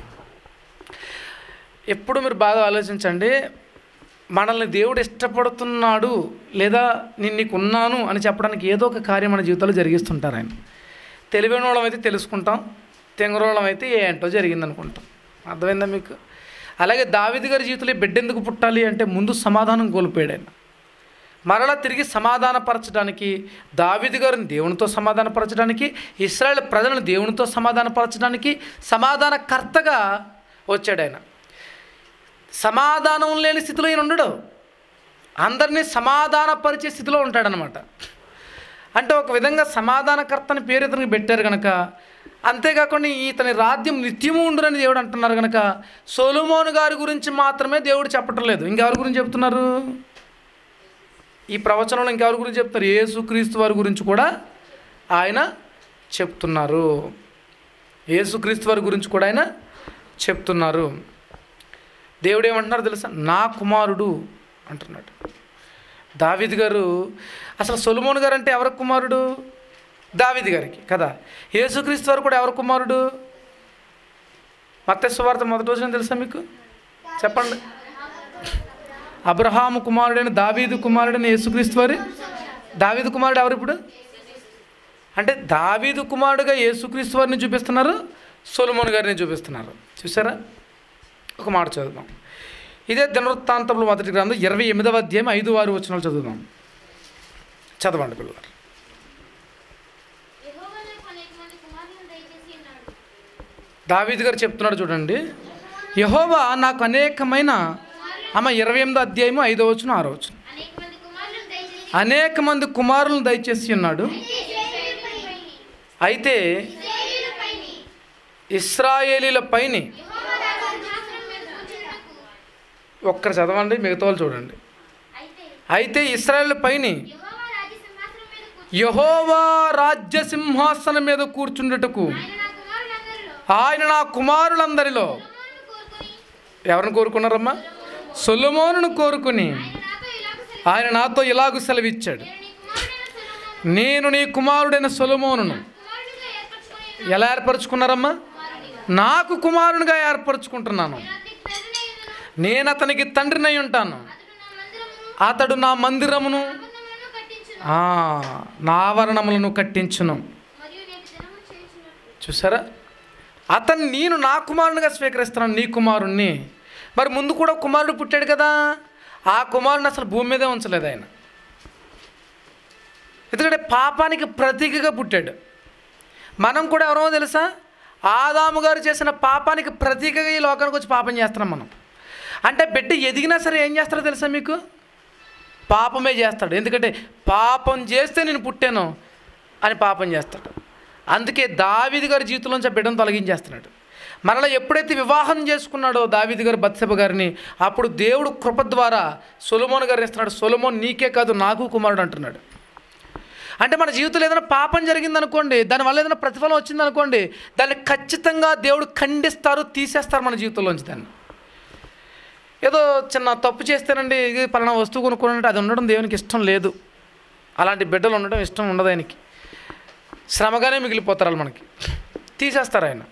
A: ఎప్పుడు మీరు బాగా ఆలోచించండి మనల్ని దేవుడు ఇష్టపడుతున్నాడు లేదా నేను నీకు ఉన్నాను అని చెప్పడానికి ఏదో ఒక కార్యం మన జీవితంలో జరిగిస్తుంటారు ఆయన తెలివైన వాళ్ళం అయితే తెలుసుకుంటాం తెంగరోళం అయితే ఏ ఏంటో జరిగింది అనుకుంటాం అర్థమైందా మీకు అలాగే దావిది గారి జీవితంలో ఈ బిడ్డ ఎందుకు పుట్టాలి అంటే ముందు సమాధానం కోల్పోయాడు ఆయన మరలా తిరిగి సమాధానపరచడానికి దావిది గారిని దేవునితో సమాధానపరచడానికి ఇస్రాయేల్ ప్రజలను దేవునితో సమాధానపరచడానికి సమాధానకర్తగా వచ్చాడు ఆయన సమాధానం లేని స్థితిలో ఈయన ఉండడు అందరినీ సమాధానపరిచే స్థితిలో ఉంటాడనమాట అంటే ఒక విధంగా సమాధానకర్తని పేరు ఇతనికి పెట్టారు కనుక అంతేకాకుండా ఇతని రాజ్యం నిత్యము ఉండునని దేవుడు అంటున్నారు కనుక సొలుమోను గారి గురించి మాత్రమే దేవుడు చెప్పటం లేదు ఇంకెవరి గురించి చెప్తున్నారు ఈ ప్రవచనంలో ఇంకెవరి గురించి చెప్తారు యేసుక్రీస్తు వారి గురించి కూడా ఆయన చెప్తున్నారు యేసుక్రీస్తు వారి గురించి కూడా ఆయన చెప్తున్నారు దేవుడు ఏమంటున్నారు తెలుసా నా కుమారుడు అంటున్నాడు దావిద్ గారు అసలు సొలమోన్ గారు అంటే ఎవరి కుమారుడు దావిద్ గారికి కదా యేసుక్రీస్తు వారు కూడా ఎవరి కుమారుడు మత్స్య వార్త మొదటి రోజున తెలుసా మీకు చెప్పండి అబ్రహాము కుమారుడైన దావీదు కుమారుడైన యేసుక్రీస్తు వారి దావీదు కుమారుడు ఎవరు ఇప్పుడు అంటే దావీదు కుమారుడుగా యేసుక్రీస్తు వారిని చూపిస్తున్నారు సొలమోన్ గారిని చూపిస్తున్నారు చూసారా ఒక మాట చదువుదాం ఇదే దినవృత్తాంతంలో మొదటి గ్రంథం ఇరవై ఎనిమిదవ అధ్యాయం ఐదు ఆరు వచనాలు చదువుదాం చదవండి పిల్లలు
B: యెహోవా నాకు అనేక మంది కుమారులను దయచేసి ఉన్నాడు.
A: దావీద్ గారు చెప్తున్నాడు చూడండి యహోవా నాకు అనేకమైన ఆమె ఇరవై ఎనిమిదో అధ్యాయము ఐదో వచ్చిన ఆరో వచ్చిన
B: అనేక మంది కుమారులను దయచేసి
A: అనేక మంది కుమారులను దయచేసి ఉన్నాడు
B: ఇశ్రాయేలుపైని,
A: అయితే
B: ఇశ్రాయేలుపైని,
A: ఇస్రాయేలీల పైని
B: యెహోవా రాజు సింహాసనం మీద కూర్చున్నకు.
A: ఒక్కరు చదవండి మిగతా వాళ్ళు చూడండి
B: అయితే
A: అయితే ఇస్రాయేల్ పైని
B: యెహోవా రాజు సింహాసనం మీద కూర్చుని
A: యహోవా రాజ్య సింహాసనం మీద కూర్చుండుటకు
B: ఆయన నా కుమారులందరిలో
A: ఆయన నా కుమారులందరిలో
B: సొలొమోనును కోరుకుని
A: ఎవరిని కోరుకున్నారమ్మా సొలొమోనును కోరుకుని
B: ఆయన నాతో ఇలాగ
A: ఆయన నాతో ఇలాగు
B: సెలవు
A: సెలవిచ్చాడు
B: నేను నీ కుమారుడైన
A: నేను నీ కుమారుడైన సొలొమోనును
B: సొలొమోనును కుమారుడిగా ఏర్పరచుకొని
A: ఎలా ఏర్పరచుకున్నారమ్మా
B: కుమారుడిగా
A: నాకు కుమారునిగా ఏర్పరచుకుంటున్నాను
B: నేను అతనికి తండ్రినై
A: నేను అతనికి తండ్రినై
B: ఉన్నాను.
A: ఉంటాను
B: అతడు నా మందిరమును
A: అతడు నా మందిరమును
B: ఆభరణములను కట్టించును.
A: ఆ, నా ఆవరణములను కట్టించును
B: మరియు నేటి దినము చేయుచున్నట్లు
A: చూసారా అతను నేను నా కుమారునిగా స్వీకరిస్తున్నాను నీ కుమారుణ్ణి మరి ముందు కూడా ఒక కుమారుడు పుట్టాడు కదా ఆ కుమారుని అసలు భూమి మీదే ఉంచలేదు ఆయన ఎందుకంటే పాపానికి ప్రతీకగా పుట్టాడు మనం కూడా ఎవరో తెలుసా ఆదాము గారు చేసిన పాపానికి ప్రతీకగా ఈ లోకానికి వచ్చి పాపం చేస్తున్నాం మనం అంటే బిడ్డ ఎదిగినా సరే ఏం చేస్తారో తెలుసా మీకు పాపమే చేస్తాడు ఎందుకంటే పాపం చేస్తే నేను పుట్టాను అని పాపం చేస్తాడు అందుకే దావీది గారి జీవితంలోంచి ఆ బిడ్డను తొలగించేస్తున్నాడు మరలా ఎప్పుడైతే వివాహం చేసుకున్నాడో దావీది గారు బత్సెబ గారిని అప్పుడు దేవుడు కృప ద్వారా సొలమోన్ గారిని ఇస్తున్నాడు సొలమోన్ నీకే కాదు నాకు కుమారుడు అంటున్నాడు అంటే మన జీవితంలో ఏదైనా పాపం జరిగిందనుకోండి దానివల్ల ఏదైనా ప్రతిఫలం వచ్చిందనుకోండి దాన్ని ఖచ్చితంగా దేవుడు ఖండిస్తారు తీసేస్తారు మన జీవితంలోంచి దాన్ని ఏదో చిన్న తప్పు చేస్తేనండి ఇది పలానా వస్తువు కొనుక్కోనంటే అది ఉండడం దేవునికి ఇష్టం లేదు అలాంటి బిడ్డలు ఉండడం ఇష్టం ఉండదు ఆయనకి శ్రమగానే మిగిలిపోతారు వాళ్ళు మనకి తీసేస్తారు ఆయన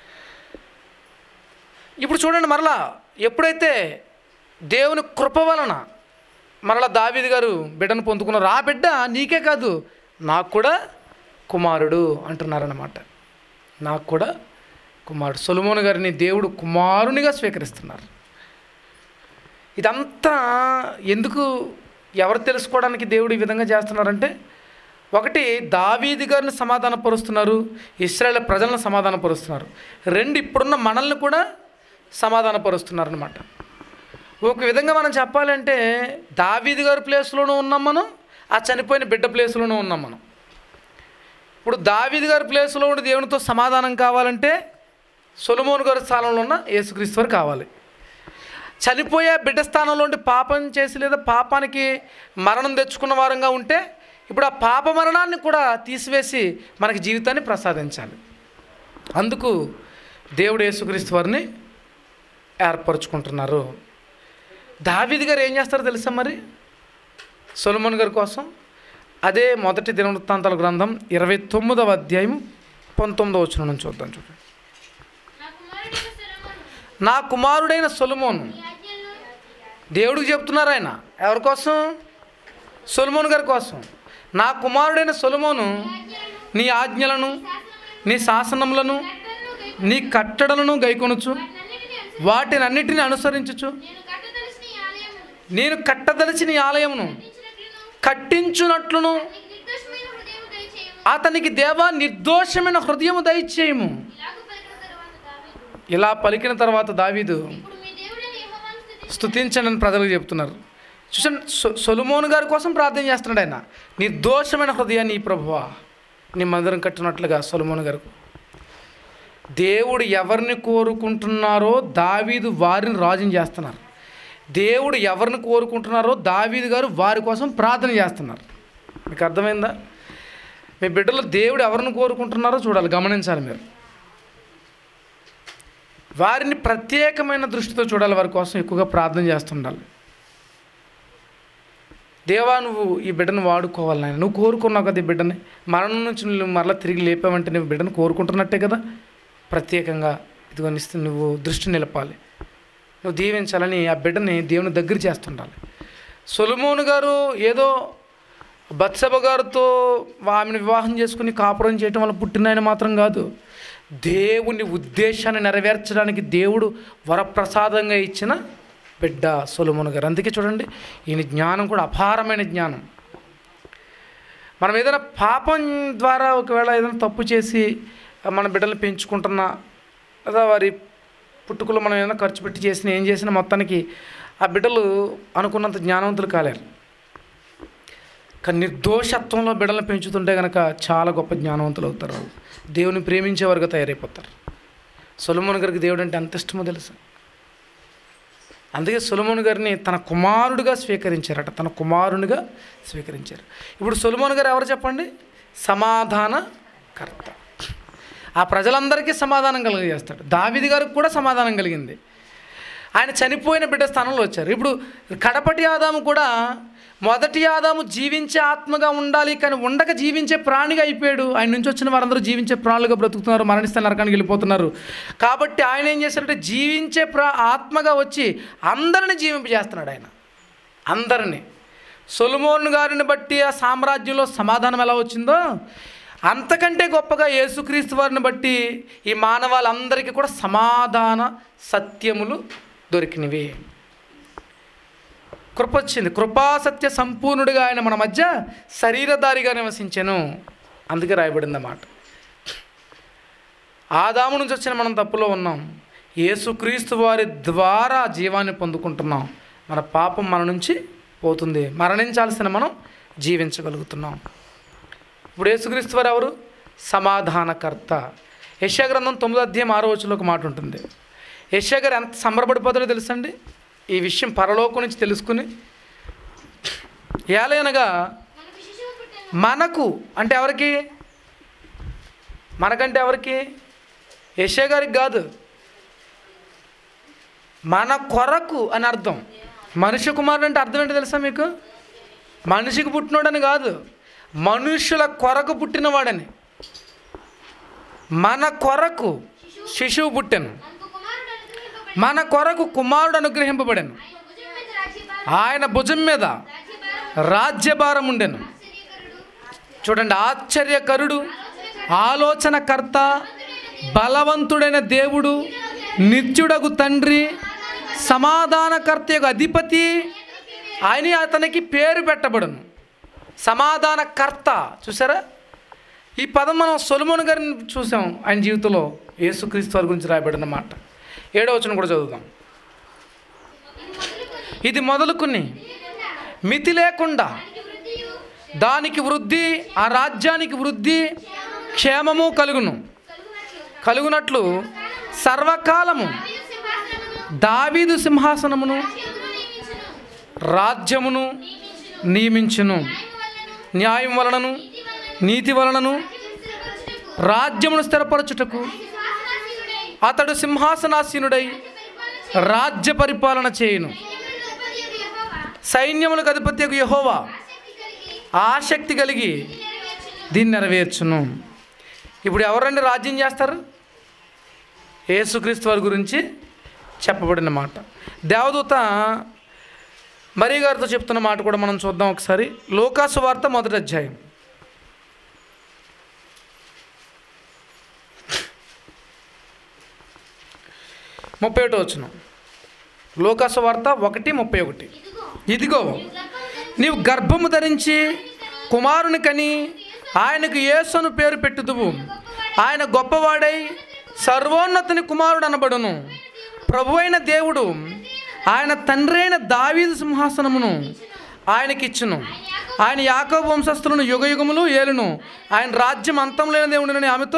A: ఇప్పుడు చూడండి మరలా ఎప్పుడైతే దేవుని కృప వలన మరలా దావీది గారు బిడ్డను పొందుకున్నారు ఆ బిడ్డ నీకే కాదు నాకు కూడా కుమారుడు అంటున్నారన్నమాట నాకు కూడా కుమారుడు సొలమోను గారిని దేవుడు కుమారునిగా స్వీకరిస్తున్నారు ఇదంతా ఎందుకు ఎవరు తెలుసుకోవడానికి దేవుడు ఈ విధంగా చేస్తున్నారంటే ఒకటి దావీది గారిని సమాధానపరుస్తున్నారు ఇస్రాయేల్ ప్రజలను సమాధానపరుస్తున్నారు రెండు ఇప్పుడున్న మనల్ని కూడా సమాధానపరుస్తున్నారు అనమాట ఒక విధంగా మనం చెప్పాలంటే దావీది గారి ప్లేస్లోనూ ఉన్నాం మనం ఆ చనిపోయిన బిడ్డ ప్లేస్లోనూ ఉన్నాం మనం ఇప్పుడు దావీది గారి ప్లేస్లో ఉండి దేవునితో సమాధానం కావాలంటే సొలమోను గారి స్థానంలో ఉన్న యేసుక్రీస్తు వారు కావాలి చనిపోయే బిడ్డ స్థానంలో ఉండి పాపం చేసి లేదా పాపానికి మరణం తెచ్చుకున్న వారంగా ఉంటే ఇప్పుడు ఆ పాప మరణాన్ని కూడా తీసివేసి మనకి జీవితాన్ని ప్రసాదించాలి అందుకు దేవుడు యేసుక్రీస్తు వారిని ఏర్పరచుకుంటున్నారు దావీది గారు ఏం చేస్తారో తెలుసా మరి సొలమోన్ గారి కోసం అదే మొదటి దినవృత్తాంతాల గ్రంథం ఇరవై తొమ్మిదవ అధ్యాయం పంతొమ్మిదవ వచ్చిన నుంచి చూద్దాం చూడండి
B: నా కుమారుడైన సొలొమోను
A: నా కుమారుడైన సొలమోను
B: నీ ఆజ్ఞలను
A: దేవుడికి చెప్తున్నారు ఆయన ఎవరి కోసం సొలమోను గారి కోసం నా కుమారుడైన సొలమోను
B: ఆజ్ఞలను
A: నీ ఆజ్ఞలను
B: శాసనములను
A: నీ శాసనములను
B: కట్టడలను గైకొ-
A: నీ కట్టడలను గైకొనుచు
B: వాటినన్నిటిని అనుసరించి
A: వాటినన్నిటిని అనుసరించుచు
B: నేను కట్టదలసిన ఈ ఆలయమును
A: నేను కట్టదలిచిన ఈ ఆలయమును
B: కట్టించినట్లును
A: కట్టించునట్లును
B: నీకు నిర్దోషమైన హృదయము దయచేయము
A: అతనికి దేవా నిర్దోషమైన హృదయము దయచేయము
B: ఇలాగ పలికిన తరువాత దావీదు
A: ఇలా పలికిన తర్వాత దావీదు
B: ఇప్పుడు మీ దేవుడైన యెహోవాను స్తుతించు.
A: స్తుతించండి అని ప్రజలకు చెప్తున్నారు చూసండి సొ- సొలొమోను గారి కోసం ప్రార్థన చేస్తున్నాడు ఆయన నిర్దోషమైన హృదయాన్ని ఈ ప్రభువా నీ మందిరం కట్టినట్లుగా సొలొమోను గారికి దేవుడు ఎవరిని కోరుకుంటున్నారో దావీదు వారిని రాజుని చేస్తున్నారు దేవుడు ఎవరిని కోరుకుంటున్నారో దావీదు గారు వారి కోసం ప్రార్థన చేస్తున్నారు మీకు అర్థమైందా మీ బిడ్డలు దేవుడు ఎవరిని కోరుకుంటున్నారో చూడాలి గమనించాలి మీరు వారిని ప్రత్యేకమైన దృష్టితో చూడాలి వారి కోసం ఎక్కువగా ప్రార్థన చేస్తుండాలి దేవా నువ్వు ఈ బిడ్డను వాడుకోవాలి నాయన నువ్వు కోరుకున్నావు కదా ఈ బిడ్డని మరణం నుంచి నువ్వు మరలా తిరిగి లేపావంటే నువ్వు బిడ్డను కోరుకుంటున్నట్టే కదా ప్రత్యేకంగా ఇదిగో నిస్తు నువ్వు దృష్టి నిలపాలి నువ్వు దీవించాలని ఆ బిడ్డని దేవుని దగ్గర చేస్తుండాలి సొలమోను గారు ఏదో బత్సభ గారితో ఆమెను వివాహం చేసుకుని కాపురం చేయటం వల్ల పుట్టిన ఆయన మాత్రం కాదు దేవుని ఉద్దేశాన్ని నెరవేర్చడానికి దేవుడు వరప్రసాదంగా ఇచ్చిన బిడ్డ సొలమోను గారు అందుకే చూడండి ఈయన జ్ఞానం కూడా అపారమైన జ్ఞానం మనం ఏదైనా పాపం ద్వారా ఒకవేళ ఏదైనా తప్పు చేసి మన బిడ్డల్ని పెంచుకుంటున్నా లేదా వారి పుట్టుకలో మనం ఏదైనా ఖర్చు పెట్టి చేసిన ఏం చేసినా మొత్తానికి ఆ బిడ్డలు అనుకున్నంత జ్ఞానవంతులు కాలేరు కానీ నిర్దోషత్వంలో బిడ్డలను పెంచుతుంటే కనుక చాలా గొప్ప జ్ఞానవంతులు అవుతారు వాళ్ళు దేవుని ప్రేమించేవారుగా తయారైపోతారు సొలమోన్ గారికి దేవుడు అంటే ఎంత ఇష్టమో తెలుసు అందుకే సొలమోన్ గారిని తన కుమారుడిగా స్వీకరించారట తన కుమారునిగా స్వీకరించారు ఇప్పుడు సొలమోన్ గారు ఎవరు చెప్పండి సమాధానకర్త ఆ ప్రజలందరికీ సమాధానం కలిగజేస్తాడు దావిది గారికి కూడా సమాధానం కలిగింది ఆయన చనిపోయిన బిడ్డ స్థానంలో వచ్చారు ఇప్పుడు కడపటి ఆదాము కూడా మొదటి ఆదాము జీవించే ఆత్మగా ఉండాలి కానీ ఉండక జీవించే ప్రాణిగా అయిపోయాడు ఆయన నుంచి వచ్చిన వారందరూ జీవించే ప్రాణులుగా బ్రతుకుతున్నారు మరణిస్తే నరకానికి వెళ్ళిపోతున్నారు కాబట్టి ఆయన ఏం చేశారంటే జీవించే ప్రా ఆత్మగా వచ్చి అందరిని జీవింపజేస్తున్నాడు ఆయన అందరినీ సొలమోన్ గారిని బట్టి ఆ సామ్రాజ్యంలో సమాధానం ఎలా వచ్చిందో అంతకంటే గొప్పగా యేసుక్రీస్తు వారిని బట్టి ఈ మానవాళందరికీ కూడా సమాధాన సత్యములు దొరికినవి కృప వచ్చింది కృపాసత్య సంపూర్ణుడిగా ఆయన మన మధ్య శరీరధారిగా నివసించెను అందుకే రాయబడింది అన్నమాట ఆదాము నుంచి వచ్చిన మనం తప్పులో ఉన్నాం యేసుక్రీస్తు వారి ద్వారా జీవాన్ని పొందుకుంటున్నాం మన పాపం మన నుంచి పోతుంది మరణించాల్సిన మనం జీవించగలుగుతున్నాం ఇప్పుడు యేసుక్రీస్తు వారు ఎవరు సమాధానకర్త యశా గ్రంథం తొమ్మిదో అధ్యాయం ఆరో వచ్చులో ఒక మాట ఉంటుంది యశా గారు ఎంత సంబరపడిపోతారో తెలుసండి ఈ విషయం పరలోకం నుంచి తెలుసుకుని ఏలైనగా
B: మనకు శిశువు పుట్టెను
A: మనకు అంటే ఎవరికి మనకంటే ఎవరికి యశే గారికి కాదు మన కొరకు అని అర్థం మనిషి కుమారుడు అంటే అర్థం ఏంటో తెలుసా మీకు మనిషికి పుట్టినోడని కాదు మనుషుల కొరకు పుట్టినవాడని మన కొరకు శిశువు పుట్టాను
B: మనకు కుమారుడు అనుగ్రహింపబడి
A: మన కొరకు కుమారుడు అనుగ్రహింపబడాను
B: ఆయన భుజం మీద రాజ్యభారం
A: ఆయన భుజం మీద
B: రాజ్యభారం
A: రాజ్యభారం ఉండెను
B: ఆశ్చర్యకరుడు
A: చూడండి ఆశ్చర్యకరుడు ఆలోచనకర్త బలవంతుడైన దేవుడు నిత్యుడగు తండ్రి సమాధానకర్త యొక్క అధిపతి ఆయన అతనికి పేరు పెట్టబడును సమాధానకర్త చూసారా ఈ పదం మనం సొలమోన్ గారిని చూసాం ఆయన జీవితంలో యేసుక్రీస్తు వారి గురించి రాయబడిన మాట ఏడో వచనం కూడా చదువుదాం ఇది మొదలుకుని మితి లేకుండా
B: వృద్ధియు
A: దానికి వృద్ధి ఆ రాజ్యానికి వృద్ధి క్షేమము కలుగును
B: కలుగునట్లు
A: కలుగునట్లు సర్వకాలము
B: సింహాసనమును
A: దావీదు సింహాసనమును
B: రాజ్యమును నియమించును
A: రాజ్యమును
B: నియమించును
A: నియమించును
B: న్యాయము వలన
A: న్యాయం వలనను
B: నీతి వలన
A: నీతి వలనను
B: స్థిరపరచుటకు
A: రాజ్యమును స్థిరపరచుటకు
B: సింహాసనాసీనుడై
A: అతడు సింహాసనాసీనుడై
B: పరిపాలన
A: రాజ్య పరిపాలన చేయును
B: సైన్యములకు అధిపతియగు యెహోవా
A: సైన్యములకు అధిపత్యకు యహోవా
B: ఆసక్తి కలిగి
A: ఆసక్తి కలిగి
B: నెరవేర్చును
A: దీన్ని నెరవేర్చును ఇప్పుడు ఎవరండి రాజ్యం చేస్తారు యేసుక్రీస్తు వారి గురించి చెప్పబడిన మాట దేవదూత మరీ గారితో చెప్తున్న మాట కూడా మనం చూద్దాం ఒకసారి లోకాసు వార్త మొదటి అధ్యాయం ముప్పై ఒకటి వచ్చిన లోకాసు వార్త ఒకటి ముప్పై ఒకటి ఇదిగో నీవు గర్భము ధరించి కుమారుని కని ఆయనకు యేసును పేరు పెట్టుదువు ఆయన గొప్పవాడై సర్వోన్నతుని కుమారుడు అనబడును ప్రభు అయిన దేవుడు ఆయన తండ్రి అయిన దావీదు సింహాసనమును ఆయనకిచ్చును ఆయన యాకోబు వంశస్థులను యుగ యుగములు ఏలును ఆయన రాజ్యం అంతం లేని దేవుడినని ఆమెతో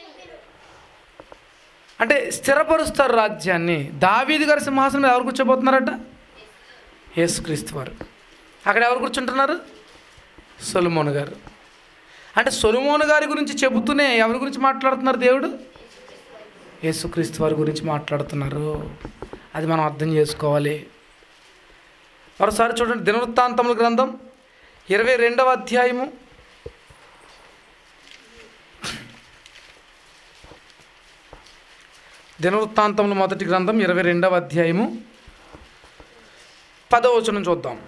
A: అంటే స్థిరపరుస్తారు రాజ్యాన్ని దావీదు గారి సింహాసనం మీద ఎవరు కూర్చోబోతున్నారట యేసుక్రీస్తు వారు అక్కడ ఎవరు కూర్చుంటున్నారు సొలుమోను గారు అంటే సొలుమోను గారి గురించి చెబుతూనే ఎవరి గురించి మాట్లాడుతున్నారు దేవుడు యేసుక్రీస్తు వారి గురించి మాట్లాడుతున్నారు అది మనం అర్థం చేసుకోవాలి మరోసారి చూడండి దినవృత్తాంతముల గ్రంథం ఇరవై రెండవ అధ్యాయము దినవృత్తాంతముల మొదటి గ్రంథం ఇరవై రెండవ అధ్యాయము పదవచనం చూద్దాం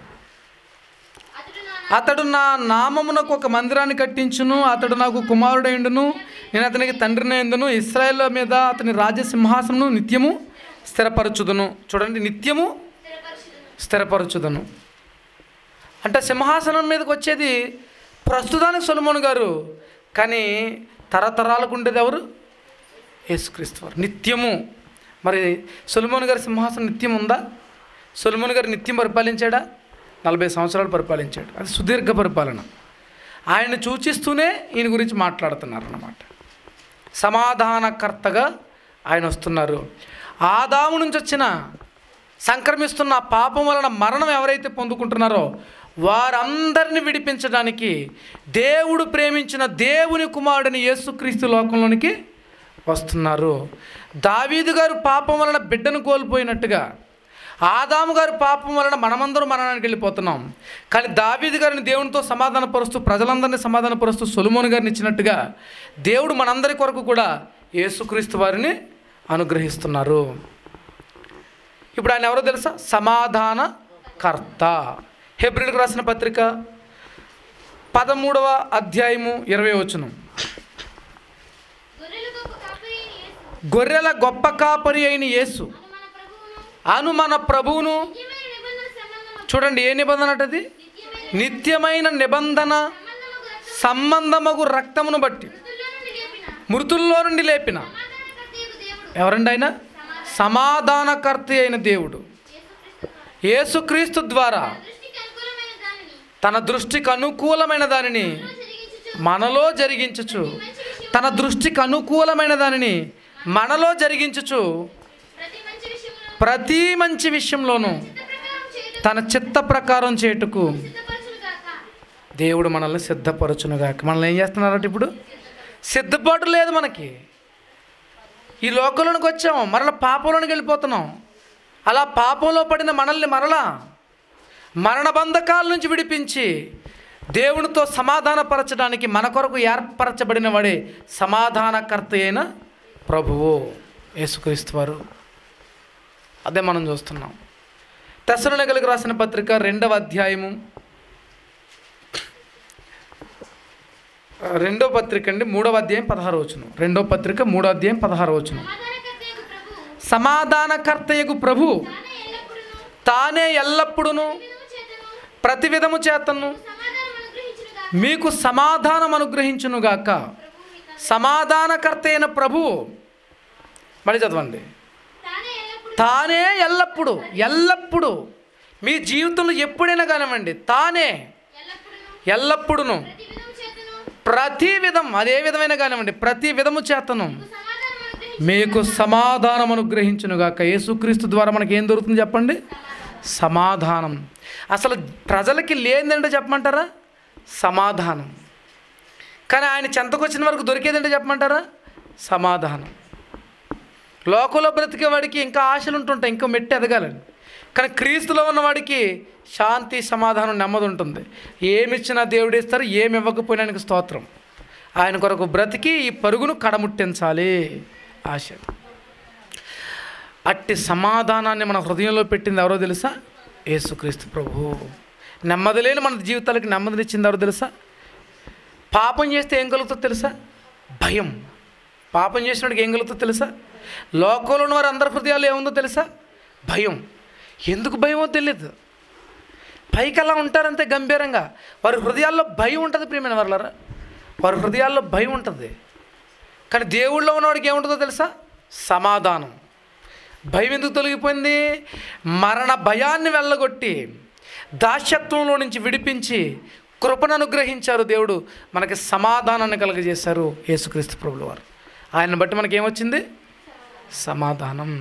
B: అతడు నా
A: అతడు నా నామమునకు ఒక మందిరాన్ని కట్టించును అతడు నాకు కుమారుడైండును నేను అతనికి తండ్రిని ఎందును ఇస్రాయేల్ మీద అతని రాజ్య సింహాసనము నిత్యము స్థిరపరచుదును చూడండి నిత్యము
B: స్థిరపరచుదును
A: స్థిరపరచుదును అంటే సింహాసనం మీదకి వచ్చేది ప్రస్తుతానికి సొలమోను గారు కానీ తరతరాలకు ఉండేది ఎవరు యేసుక్రీస్తు వారు నిత్యము మరి సొలమోను గారి సింహాసనం నిత్యం ఉందా సొలమోను గారు నిత్యం పరిపాలించాడా నలభై సంవత్సరాలు పరిపాలించాడు అది సుదీర్ఘ పరిపాలన ఆయన్ని సూచిస్తూనే ఈయన గురించి మాట్లాడుతున్నారు అన్నమాట సమాధానకర్తగా ఆయన వస్తున్నారు ఆదాము నుంచి వచ్చిన సంక్రమిస్తున్న ఆ పాపం వలన మరణం ఎవరైతే పొందుకుంటున్నారో వారందరిని విడిపించడానికి దేవుడు ప్రేమించిన దేవుని కుమారుడిని యేసుక్రీస్తు లోకంలోనికి వస్తున్నారు దావీదు గారు పాపం వలన బిడ్డను కోల్పోయినట్టుగా ఆదాము గారు పాపం వలన మనమందరం మరణానికి వెళ్ళిపోతున్నాం కానీ దావీదు గారిని దేవునితో సమాధానపరుస్తూ ప్రజలందరినీ సమాధానపరుస్తూ సొలుమోను గారిని ఇచ్చినట్టుగా దేవుడు మనందరి కొరకు కూడా యేసుక్రీస్తు వారిని అనుగ్రహిస్తున్నారు ఇప్పుడు ఆయన ఎవరో తెలుసా సమాధాన కర్త హెబ్రిల్కి రాసిన పత్రిక పదమూడవ అధ్యాయము ఇరవై వచనం
B: గొర్రెలకు కాపరి యేసు
A: గొర్రెల గొప్ప కాపరి అయిన యేసు
B: అను మన ప్రభువును
A: అను మన ప్రభువును
B: నిత్యమైన నిబంధన సంబంధము
A: చూడండి ఏ నిబంధన అటది
B: నిత్యమైన
A: నిత్యమైన నిబంధన
B: సంబంధము
A: సంబంధమగు రక్తమును బట్టి
B: మృతుల్లో నుండి లేపిన
A: మృతుల్లో నుండి లేపిన
B: సమాధానకర్తయగు దేవుడు
A: ఎవరండి ఆయన సమాధానకర్త అయిన దేవుడు యేసుక్రీస్తు ద్వారా
B: దృష్టికి అనుకూలమైన దానిని
A: తన దృష్టికి అనుకూలమైన దానిని
B: జరిగించుచు
A: మనలో జరిగించుచు తన దృష్టికి అనుకూలమైన దానిని మనలో జరిగించుచు
B: ప్రతి మంచి విషయంలో
A: ప్రతి మంచి విషయంలోనూ
B: చిత్త ప్రకారం చేయటకు
A: తన చిత్త ప్రకారం చేయుటకు
B: సిద్ధపరచును గాక
A: దేవుడు మనల్ని సిద్ధపరచునుగాక మనల్ని ఏం చేస్తున్నారంటే ఇప్పుడు సిద్ధపాటు లేదు మనకి ఈ లోకంలోనికి వచ్చాము మరలా పాపంలోనికి వెళ్ళిపోతున్నాం అలా పాపంలో పడిన మనల్ని మరలా మరణ బంధకాల నుంచి విడిపించి దేవునితో సమాధానపరచడానికి మన కొరకు ఏర్పరచబడిన వాడే సమాధానకర్త అయిన ప్రభువు యేసుక్రీస్తు వారు అదే మనం చూస్తున్నాం తెసలోనికలకు రాసిన పత్రిక రెండవ అధ్యాయము రెండో పత్రిక అండి మూడవ అధ్యాయం పదహారు వచ్చును రెండో పత్రిక మూడో అధ్యాయం పదహారు వచ్చును
B: సమాధానకర్తయగు ప్రభు
A: సమాధానకర్తయగు ప్రభు
B: తానే ఎల్లప్పుడూ
A: తానే ఎల్లప్పుడును
B: విధము చేతను
A: ప్రతి విధము చేతను
B: సమాధానం అనుగ్రహించునుగా
A: మీకు సమాధానం అనుగ్రహించునుగాక సమాధానకర్త అయిన ప్రభు మళ్ళీ చదవండి
B: తానే ఎల్లప్పుడూ
A: తానే ఎల్లప్పుడు ఎల్లప్పుడు మీ జీవితంలో ఎప్పుడైనా కానివ్వండి తానే
B: ఎల్లప్పుడూ
A: ఎల్లప్పుడును
B: ప్రతి విధము చేతను
A: ప్రతి విధం అదే విధమైన కానివ్వండి ప్రతి విధము చేతను
B: సమాధానం అనుగ్రహించు
A: మీకు సమాధానం అనుగ్రహించునుగాక యేసుక్రీస్తు ద్వారా మనకి ఏం దొరుకుతుంది చెప్పండి సమాధానం అసలు ప్రజలకి లేనిదంటే చెప్పమంటారా సమాధానం కానీ ఆయన చెంతకు వచ్చిన వరకు దొరికేదంటే చెప్పమంటారా సమాధానం లోకంలో బ్రతికేవాడికి ఇంకా ఆశలు ఉంటుంటాయి ఇంకా మెట్టి ఎదగాలని కానీ క్రీస్తులో ఉన్నవాడికి శాంతి సమాధానం నెమ్మది ఉంటుంది ఏమి ఇచ్చినా దేవుడు ఇస్తారు ఏమి ఇవ్వకపోయినా ఆయనకు స్తోత్రం ఆయన కొరకు బ్రతికి ఈ పరుగును కడముట్టించాలి ఆశ అట్టి సమాధానాన్ని మన హృదయంలో పెట్టింది ఎవరో తెలుసా యేసుక్రీస్తు ప్రభు నెమ్మది లేని మన జీవితాలకు నెమ్మదినిచ్చింది ఎవరో తెలుసా పాపం చేస్తే ఏం కలుగుతుందో తెలుసా భయం పాపం చేసినోడికి ఏం కలుగుతుందో తెలుసా లోకంలో ఉన్న వారి అందరి హృదయాల్లో ఏముందో తెలుసా భయం ఎందుకు భయమో తెలియదు పైకి అలా ఉంటారంతే గంభీరంగా వారి హృదయాల్లో భయం ఉంటుంది ప్రియమైన వాళ్ళరా వారి హృదయాల్లో భయం ఉంటుంది కానీ దేవుళ్ళో ఉన్నవాడికి ఏముంటుందో తెలుసా సమాధానం భయం ఎందుకు తొలగిపోయింది మరణ భయాన్ని వెళ్ళగొట్టి దాస్యత్వంలో నుంచి విడిపించి కృపను అనుగ్రహించారు దేవుడు మనకి సమాధానాన్ని కలుగజేశారు యేసుక్రీస్తు ప్రభుల వారు ఆయన బట్టి మనకి ఏమొచ్చింది సమాధానం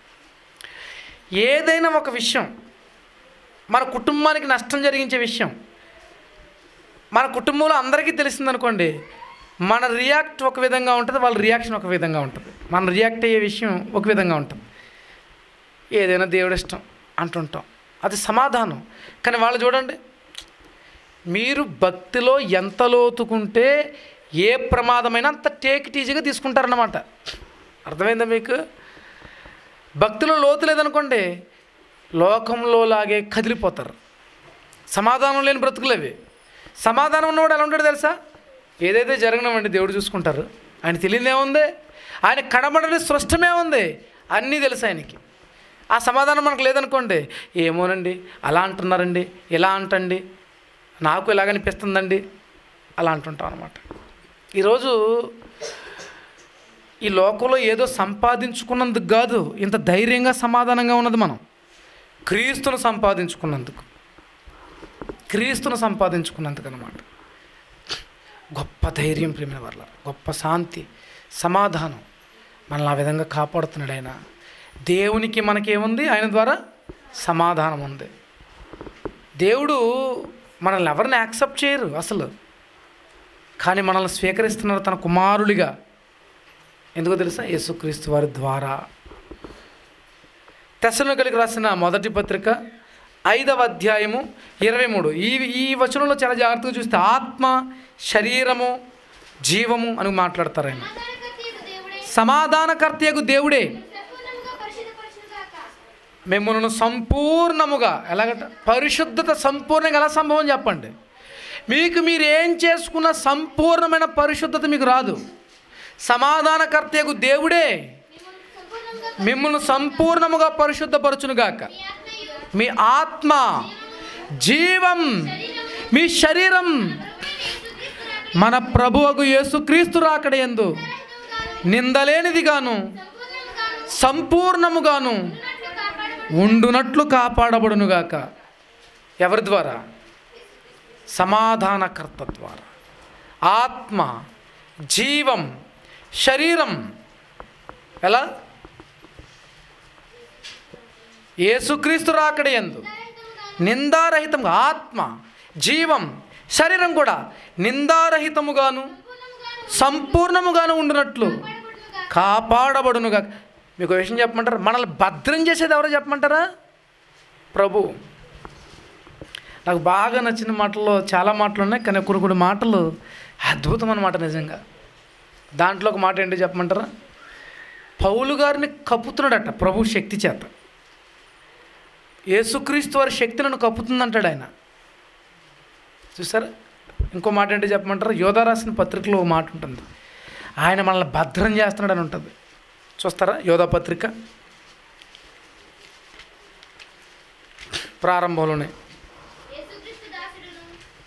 A: ఏదైనా ఒక విషయం మన కుటుంబానికి నష్టం జరిగించే విషయం మన కుటుంబంలో అందరికీ తెలిసిందనుకోండి మన రియాక్ట్ ఒక విధంగా ఉంటుంది వాళ్ళ రియాక్షన్ ఒక విధంగా ఉంటుంది మన రియాక్ట్ అయ్యే విషయం ఒక విధంగా ఉంటుంది ఏదైనా దేవుడి ఇష్టం అంటుంటాం అది సమాధానం కానీ వాళ్ళు చూడండి మీరు భక్తిలో ఎంత లోతుకుంటే ఏ ప్రమాదమైనా అంత టేక్ ఈజీగా తీసుకుంటారన్నమాట అర్థమైందా మీకు భక్తిలో లోతు లేదనుకోండి లోకంలో లాగే కదిలిపోతారు సమాధానం లేని బ్రతుకులేవి సమాధానం ఉన్నవాడు ఎలా ఉంటాడు తెలుసా ఏదైతే జరగనివ్వండి దేవుడు చూసుకుంటారు ఆయన తెలియదు ఏముంది ఆయన కనబడని సృష్టమే ఉంది అన్నీ తెలుసు ఆయనకి ఆ సమాధానం మనకు లేదనుకోండి ఏమోనండి అలా అంటున్నారండి ఇలా అంటండి నాకు ఇలాగనిపిస్తుందండి అలా అంటుంటాం అనమాట ఈరోజు ఈ లోకంలో ఏదో సంపాదించుకున్నందుకు కాదు ఇంత ధైర్యంగా సమాధానంగా ఉన్నది మనం క్రీస్తును సంపాదించుకున్నందుకు క్రీస్తును సంపాదించుకున్నందుకు అనమాట గొప్ప ధైర్యం ప్రేమిన వల్ల గొప్ప శాంతి సమాధానం మనల్ని ఆ విధంగా కాపాడుతున్నాడు ఆయన దేవునికి మనకేముంది ఆయన ద్వారా సమాధానం ఉంది దేవుడు మనల్ని ఎవరిని యాక్సెప్ట్ చేయరు అసలు కానీ మనల్ని స్వీకరిస్తున్నారు తన కుమారుడిగా ఎందుకో తెలుసా యేసుక్రీస్తు వారి ద్వారా తెసలోనికలకు రాసిన మొదటి పత్రిక ఐదవ అధ్యాయము ఇరవై మూడు ఈ ఈ వచనంలో చాలా జాగ్రత్తగా చూస్తే ఆత్మ శరీరము జీవము అని మాట్లాడతారు ఆయన
B: సమాధానకర్తయగు దేవుడే
A: సమాధానకర్తయగు దేవుడే
B: సంపూర్ణముగా పరిశుద్ధపరచునుగాక
A: మిమ్మల్ని సంపూర్ణముగా ఎలాగట పరిశుద్ధత సంపూర్ణంగా ఎలా సంభవం చెప్పండి మీకు మీరు ఏం చేసుకున్న సంపూర్ణమైన పరిశుద్ధత మీకు రాదు సమాధానకర్తయగు దేవుడే
B: సంపూర్ణముగా
A: మిమ్మల్ని సంపూర్ణముగా పరిశుద్ధపరచునుగాక
B: మీ ఆత్మయు
A: మీ ఆత్మ జీవం మీ శరీరం మన ప్రభువకు యేసుక్రీస్తు రాకడ ఎందు నిందలేనిదిగాను సంపూర్ణముగాను ఉండునట్లు కాపాడబడునుగాక ఎవరి ద్వారా సమాధానకర్త ద్వారా ఆత్మ జీవం శరీరం ఎలా యేసుక్రీస్తు రాకడ ఎందు నిందారహితంగా ఆత్మ జీవం శరీరం కూడా నిందారహితముగాను సంపూర్ణముగాను ఉండినట్లు కాపాడబడునుగా మీకు ఒక విషయం చెప్పమంటారా మనల్ని భద్రం చేసేది ఎవరో చెప్పమంటారా ప్రభు నాకు బాగా నచ్చిన మాటల్లో చాలా మాటలు ఉన్నాయి కానీ కొన్ని కొన్ని మాటలు అద్భుతమైన మాట నిజంగా దాంట్లో ఒక మాట ఏంటో చెప్పమంటారా పౌలు గారిని కప్పుతున్నాడట ప్రభు శక్తి చేత యేసుక్రీస్తు వారి శక్తి నన్ను కప్పుతుందంటాడు ఆయన చూసారా ఇంకో మాట ఏంటో చెప్పమంటారా యోధా రాసిన పత్రికలో ఒక మాట ఉంటుంది ఆయన మనల్ని భద్రం చేస్తున్నాడని ఉంటుంది చూస్తారా యోధా పత్రిక ప్రారంభంలోనే
B: యేసుక్రీస్తు దాసుడును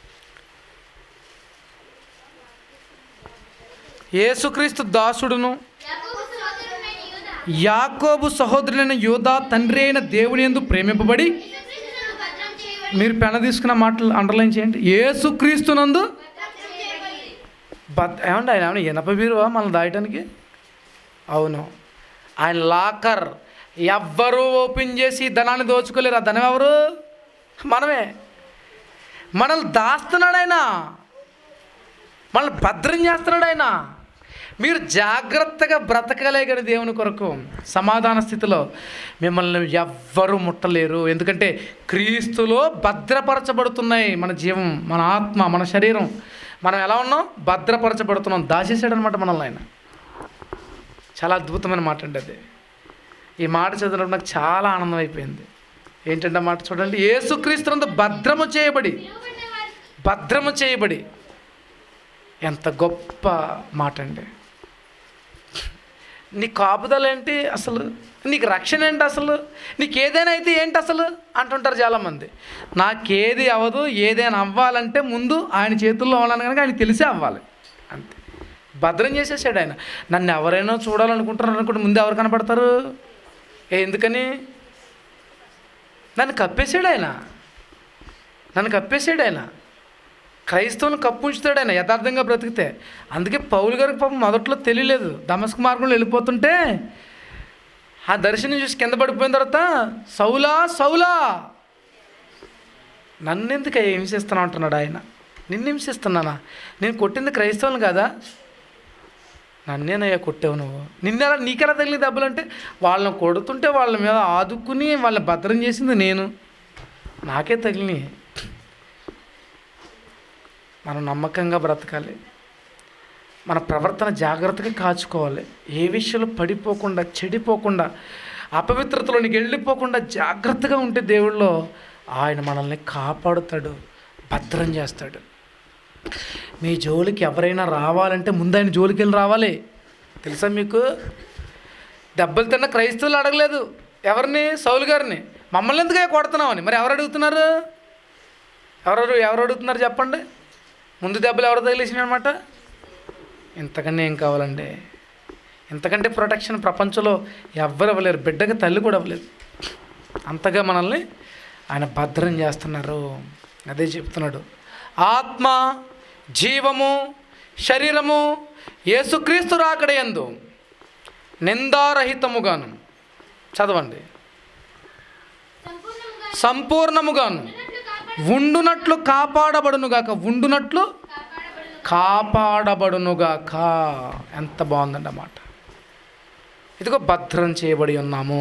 A: యేసుక్రీస్తు దాసుడును
B: యాకోబు సహోదరుడైన యూదా
A: యాకోబు సహోదరులైన యోధా తండ్రి అయిన దేవుని ఎందు ప్రేమింపబడి
B: యేసుక్రీస్తును భద్రం చేయబడి
A: మీరు పెన తీసుకున్న మాటలు అండర్లైన్ చేయండి యేసుక్రీస్తునందు
B: భద్రం చేయబడి
A: బద్ ఏమండి ఆయన ఏమన్నా ఇనప బీరువా మనం దాయటానికి అవును ఆయన లాకర్ ఎవ్వరూ ఓపెన్ చేసి ధనాన్ని దోచుకోలేరు ఆ ధనం ఎవరు మనమే మనల్ని దాస్తున్నాడు ఆయన మనల్ని భద్రం చేస్తున్నాడు ఆయన మీరు జాగ్రత్తగా బ్రతకలే కానీ దేవుని కొరకు సమాధాన స్థితిలో మిమ్మల్ని ఎవ్వరూ ముట్టలేరు ఎందుకంటే క్రీస్తులో భద్రపరచబడుతున్నాయి మన జీవం మన ఆత్మ మన శరీరం మనం ఎలా ఉన్నాం భద్రపరచబడుతున్నాం దాచేసాడనమాట మనల్ని ఆయన చాలా అద్భుతమైన మాట అండి అది ఈ మాట చదివినప్పుడు నాకు చాలా ఆనందం అయిపోయింది ఏంటంటే ఆ మాట చూడండి ఏసుక్రీస్తునందు భద్రము చేయబడి
B: పిలువబడిన వారి
A: భద్రము చేయబడి ఎంత గొప్ప మాట అండి నీ కాపుదల ఏంటి అసలు నీకు రక్షణ ఏంటి అసలు నీకు ఏదైనా అయితే ఏంటి అసలు అంటుంటారు చాలామంది నాకేది అవ్వదు ఏదైనా అవ్వాలంటే ముందు ఆయన చేతుల్లో అవ్వాలని కనుక ఆయన తెలిసే అవ్వాలి అంతే భద్రం చేసేసాడు ఆయన నన్ను ఎవరైనా చూడాలనుకుంటున్నారు అనుకుంటే ముందు ఎవరు కనపడతారు ఏ ఎందుకని నన్ను కప్పేసాడు ఆయన నన్ను కప్పేసాడు ఆయన క్రైస్తవులను కప్పు ఉంచుతాడు ఆయన యథార్థంగా బ్రతికితే అందుకే పౌలు గారికి పాపం మొదట్లో తెలియలేదు దమస్క మార్గంలో వెళ్ళిపోతుంటే ఆ దర్శనం చూసి కింద పడిపోయిన తర్వాత సౌలా సౌలా నన్ను ఎందుకు హింసిస్తున్నావు అంటున్నాడు ఆయన నిన్ను హింసిస్తున్నానా నేను కొట్టింది క్రైస్తవులను కదా నన్నేనయ్యా కొట్టావు నువ్వు నిన్నెలా నీకెలా తగిలిన దెబ్బలు అంటే వాళ్ళని కొడుతుంటే వాళ్ళ మీద ఆదుకుని వాళ్ళని భద్రం చేసింది నేను నాకే తగిలినాయి మనం నమ్మకంగా బ్రతకాలి మన ప్రవర్తన జాగ్రత్తగా కాచుకోవాలి ఏ విషయంలో పడిపోకుండా చెడిపోకుండా అపవిత్రతలోనికి వెళ్ళిపోకుండా జాగ్రత్తగా ఉంటే దేవుళ్ళో ఆయన మనల్ని కాపాడుతాడు భద్రం చేస్తాడు మీ జోలికి ఎవరైనా రావాలంటే ముందు ఆయన జోలికి వెళ్ళి రావాలి తెలుసా మీకు దెబ్బలు తిన్న క్రైస్తవులు అడగలేదు ఎవరిని సౌలు గారిని మమ్మల్ని ఎందుకు కొడుతున్నామని మరి ఎవరు అడుగుతున్నారు ఎవరు ఎవరు అడుగుతున్నారు చెప్పండి ముందు దెబ్బలు ఎవరు తగిలేసిన అనమాట ఇంతకన్నా ఏం కావాలండి ఇంతకంటే ప్రొటెక్షన్ ప్రపంచంలో ఎవ్వరు ఇవ్వలేరు బిడ్డకి తల్లి కూడా ఇవ్వలేదు అంతగా మనల్ని ఆయన భద్రం చేస్తున్నారు అదే చెప్తున్నాడు ఆత్మ జీవము శరీరము యేసుక్రీస్తు రాకడయందు నిందారహితముగాను చదవండి
B: సంపూర్ణంగా
A: సంపూర్ణముగాను
B: ఉన్నట్లు కాపాడు
A: ఉండునట్లు కాపాడబడునుగాక ఉండునట్లు
B: కాపాడబడును
A: కాపాడబడునుగాక ఎంత బాగుందండి అన్నమాట ఇదిగో భద్రం చేయబడి ఉన్నాము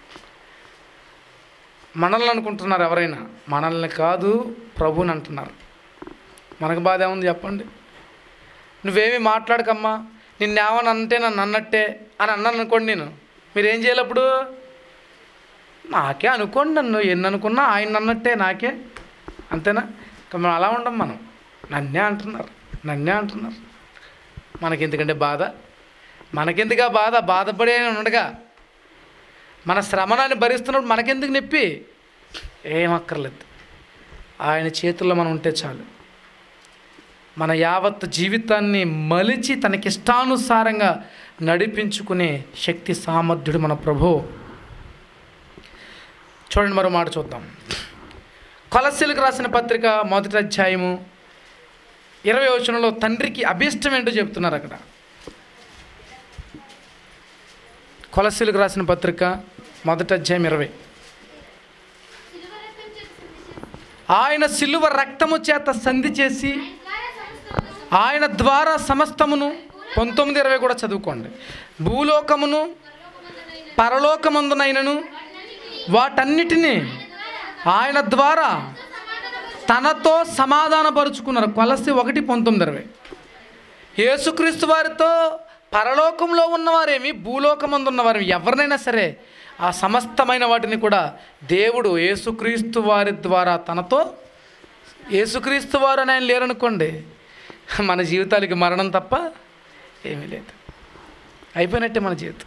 A: మనల్ని అనుకుంటున్నారు ఎవరైనా మనల్ని కాదు ప్రభుని అంటున్నారు మనకు బాధ ఏముంది చెప్పండి నువ్వేమీ మాట్లాడకమ్మా నిన్నేమని అంటే నన్ను అన్నట్టే అని అన్నాను అనుకోండి నేను మీరేం చేయాలి అప్పుడు నాకే అనుకోండి నన్ను ఎన్ని అనుకున్నా ఆయన అన్నట్టే నాకే అంతేనా ఇక మనం అలా ఉండం మనం నన్నే అంటున్నారు నన్నే అంటున్నారు మనకెందుకంటే బాధ మనకెందుకు ఆ బాధ బాధపడే ఆయన ఉండగా మన శ్రమణాన్ని భరిస్తున్నప్పుడు మనకెందుకు నొప్పి ఏం అక్కర్లేదు ఆయన చేతుల్లో మనం ఉంటే చాలు మన యావత్ జీవితాన్ని మలిచి తనకిష్టానుసారంగా నడిపించుకునే శక్తి సామర్థ్యుడు మన ప్రభు చూడండి మరో మాట చూద్దాం కొలస్సీలకు రాసిన పత్రిక మొదటి అధ్యాయము ఇరవై వచనంలో తండ్రికి అభీష్టం ఏంటో చెప్తున్నారు అక్కడ కొలస్సీలకు రాసిన పత్రిక మొదటి అధ్యాయం ఇరవై
B: సిలువ రక్తం చేత శుద్ధి చేసి
A: ఆయన సిలువ రక్తము చేత సంధి చేసి
B: ద్వారా సమస్తము
A: ఆయన ద్వారా సమస్తమును పంతొమ్మిది ఇరవై కూడా చదువుకోండి భూలోకమును పరలోకమందునైనను వాటన్నిటినీ ఆయన ద్వారా తనతో సమాధానపరుచుకున్నారు కొలసి ఒకటి పంతొమ్మిది ఇరవై యేసుక్రీస్తు వారితో పరలోకంలో ఉన్నవారేమి భూలోకమందు ఉన్నవారేమి ఎవరినైనా సరే ఆ సమస్తమైన వాటిని కూడా దేవుడు యేసుక్రీస్తు వారి ద్వారా తనతో యేసుక్రీస్తు వారు అని ఆయన లేరనుకోండి మన జీవితాలకి మరణం తప్ప ఏమీ లేదు అయిపోయినట్టే మన జీవితం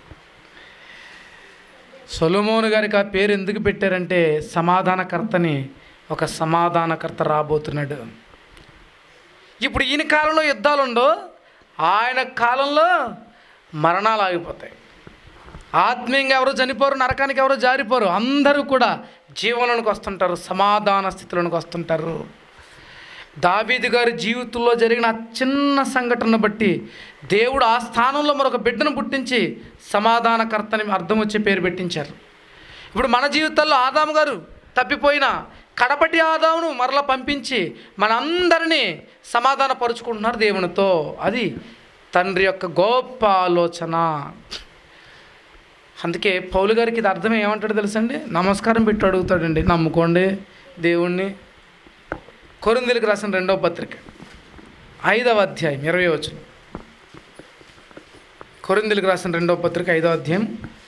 A: సొలమోను గారికి ఆ పేరు ఎందుకు పెట్టారంటే సమాధానకర్తని ఒక సమాధానకర్త రాబోతున్నాడు ఇప్పుడు ఈయన కాలంలో యుద్ధాలు ఉండవు ఆయన కాలంలో మరణాలు ఆగిపోతాయి ఆత్మీయంగా ఎవరు చనిపోరు నరకానికి ఎవరు జారిపోరు అందరూ కూడా జీవనంలోకి వస్తుంటారు సమాధాన స్థితిలోనికి వస్తుంటారు దావీదు గారి జీవితంలో జరిగిన ఆ చిన్న సంఘటన బట్టి దేవుడు ఆ స్థానంలో మరొక బిడ్డను పుట్టించి సమాధానకర్తని అర్థం వచ్చే పేరు పెట్టించారు ఇప్పుడు మన జీవితాల్లో ఆదాము గారు తప్పిపోయిన కడపటి ఆదామును మరలా పంపించి మనందరినీ సమాధానపరుచుకుంటున్నారు దేవునితో అది తండ్రి యొక్క గొప్ప ఆలోచన అందుకే పౌలు గారికి ఇది అర్థం ఏమంటాడు తెలుసండి నమస్కారం పెట్టి అడుగుతాడండి నమ్ముకోండి దేవుణ్ణి కొరిందులకు రాసిన రెండవ పత్రిక ఐదవ అధ్యాయం ఇరవై వచనం కొరిందులకు రాసిన రెండవ పత్రిక ఐదవ అధ్యాయం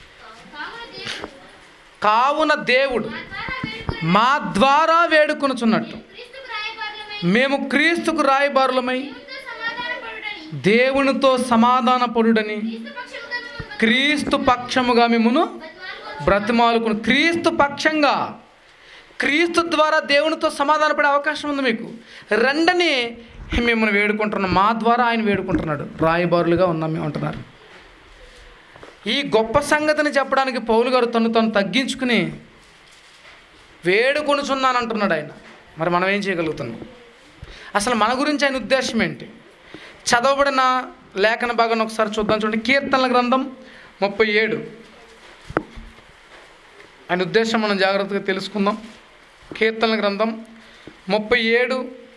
B: కావున దేవుడు
A: కావున దేవుడు
B: ద్వారా వేడుకొని
A: మా ద్వారా వేడుకొనుచున్నట్టు
B: క్రీస్తుకు రాయబారులమై
A: మేము క్రీస్తుకు రాయబారులమై
B: దేవునితో సమాధానపడుడని
A: దేవునితో సమాధానపడుడని
B: క్రీస్తు పక్షముగా మిమ్మల్ని
A: క్రీస్తు పక్షముగా మిమ్మును
B: బతిమాలుకొనుచు.
A: బ్రతిమాలుకుని క్రీస్తు పక్షంగా క్రీస్తు ద్వారా దేవునితో సమాధానపడే అవకాశం ఉంది మీకు రెండని మిమ్మల్ని వేడుకుంటున్నాం మా ద్వారా ఆయన వేడుకుంటున్నాడు రాయబారులుగా ఉన్నాం మేము అంటున్నారు ఈ గొప్ప సంగతిని చెప్పడానికి పౌలు గారు తను తను తగ్గించుకుని వేడుకొనుచున్నాను అంటున్నాడు ఆయన మరి మనం ఏం చేయగలుగుతున్నాం అసలు మన గురించి ఆయన ఉద్దేశం ఏంటి చదవబడిన లేఖన భాగాన్ని ఒకసారి చూద్దాం చూడండి కీర్తనల గ్రంథం ముప్పై ఏడు ఆయన ఉద్దేశం మనం జాగ్రత్తగా తెలుసుకుందాం కీర్తనల గ్రంథం ముప్పై ఏడు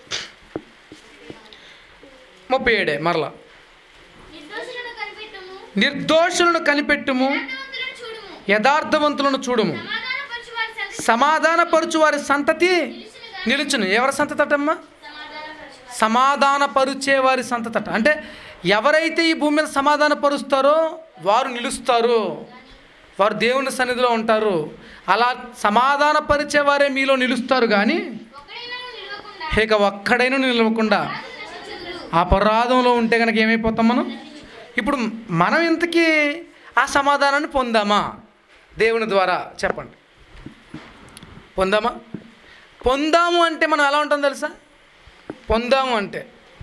A: ముప్పై ఏడే మరలా
B: నిర్దోషులను కనిపెట్టుము
A: నిర్దోషులను కనిపెట్టుము
B: యథార్థవంతులను చూడుము
A: యథార్థవంతులను చూడుము
B: సమాధానపరచు వారి సంగతి
A: సమాధానపరుచు వారి సంతతి
B: నిలుచునుగా
A: నిలుచును ఎవరి సంతతమ్మా
B: సమాధానపరచు
A: సమాధానపరుచే వారి సంతతట అంటే ఎవరైతే ఈ భూమి మీద సమాధానపరుస్తారో వారు నిలుస్తారు వారు దేవుని సన్నిధిలో ఉంటారు అలా సమాధానపరిచే వారే మీలో నిలుస్తారు కానీ
B: ఒక్కడైనా నిలవకుండా
A: ఇక ఒక్కడైనా నిలవకుండా
B: నశించుదురు.
A: అపరాధంలో ఉంటే కనుక ఏమైపోతాం మనం ఇప్పుడు మనం ఇంతకీ ఆ సమాధానాన్ని పొందామా దేవుని ద్వారా చెప్పండి పొందామా పొందాము అంటే మనం ఎలా ఉంటాం తెలుసా పొందాము అంటే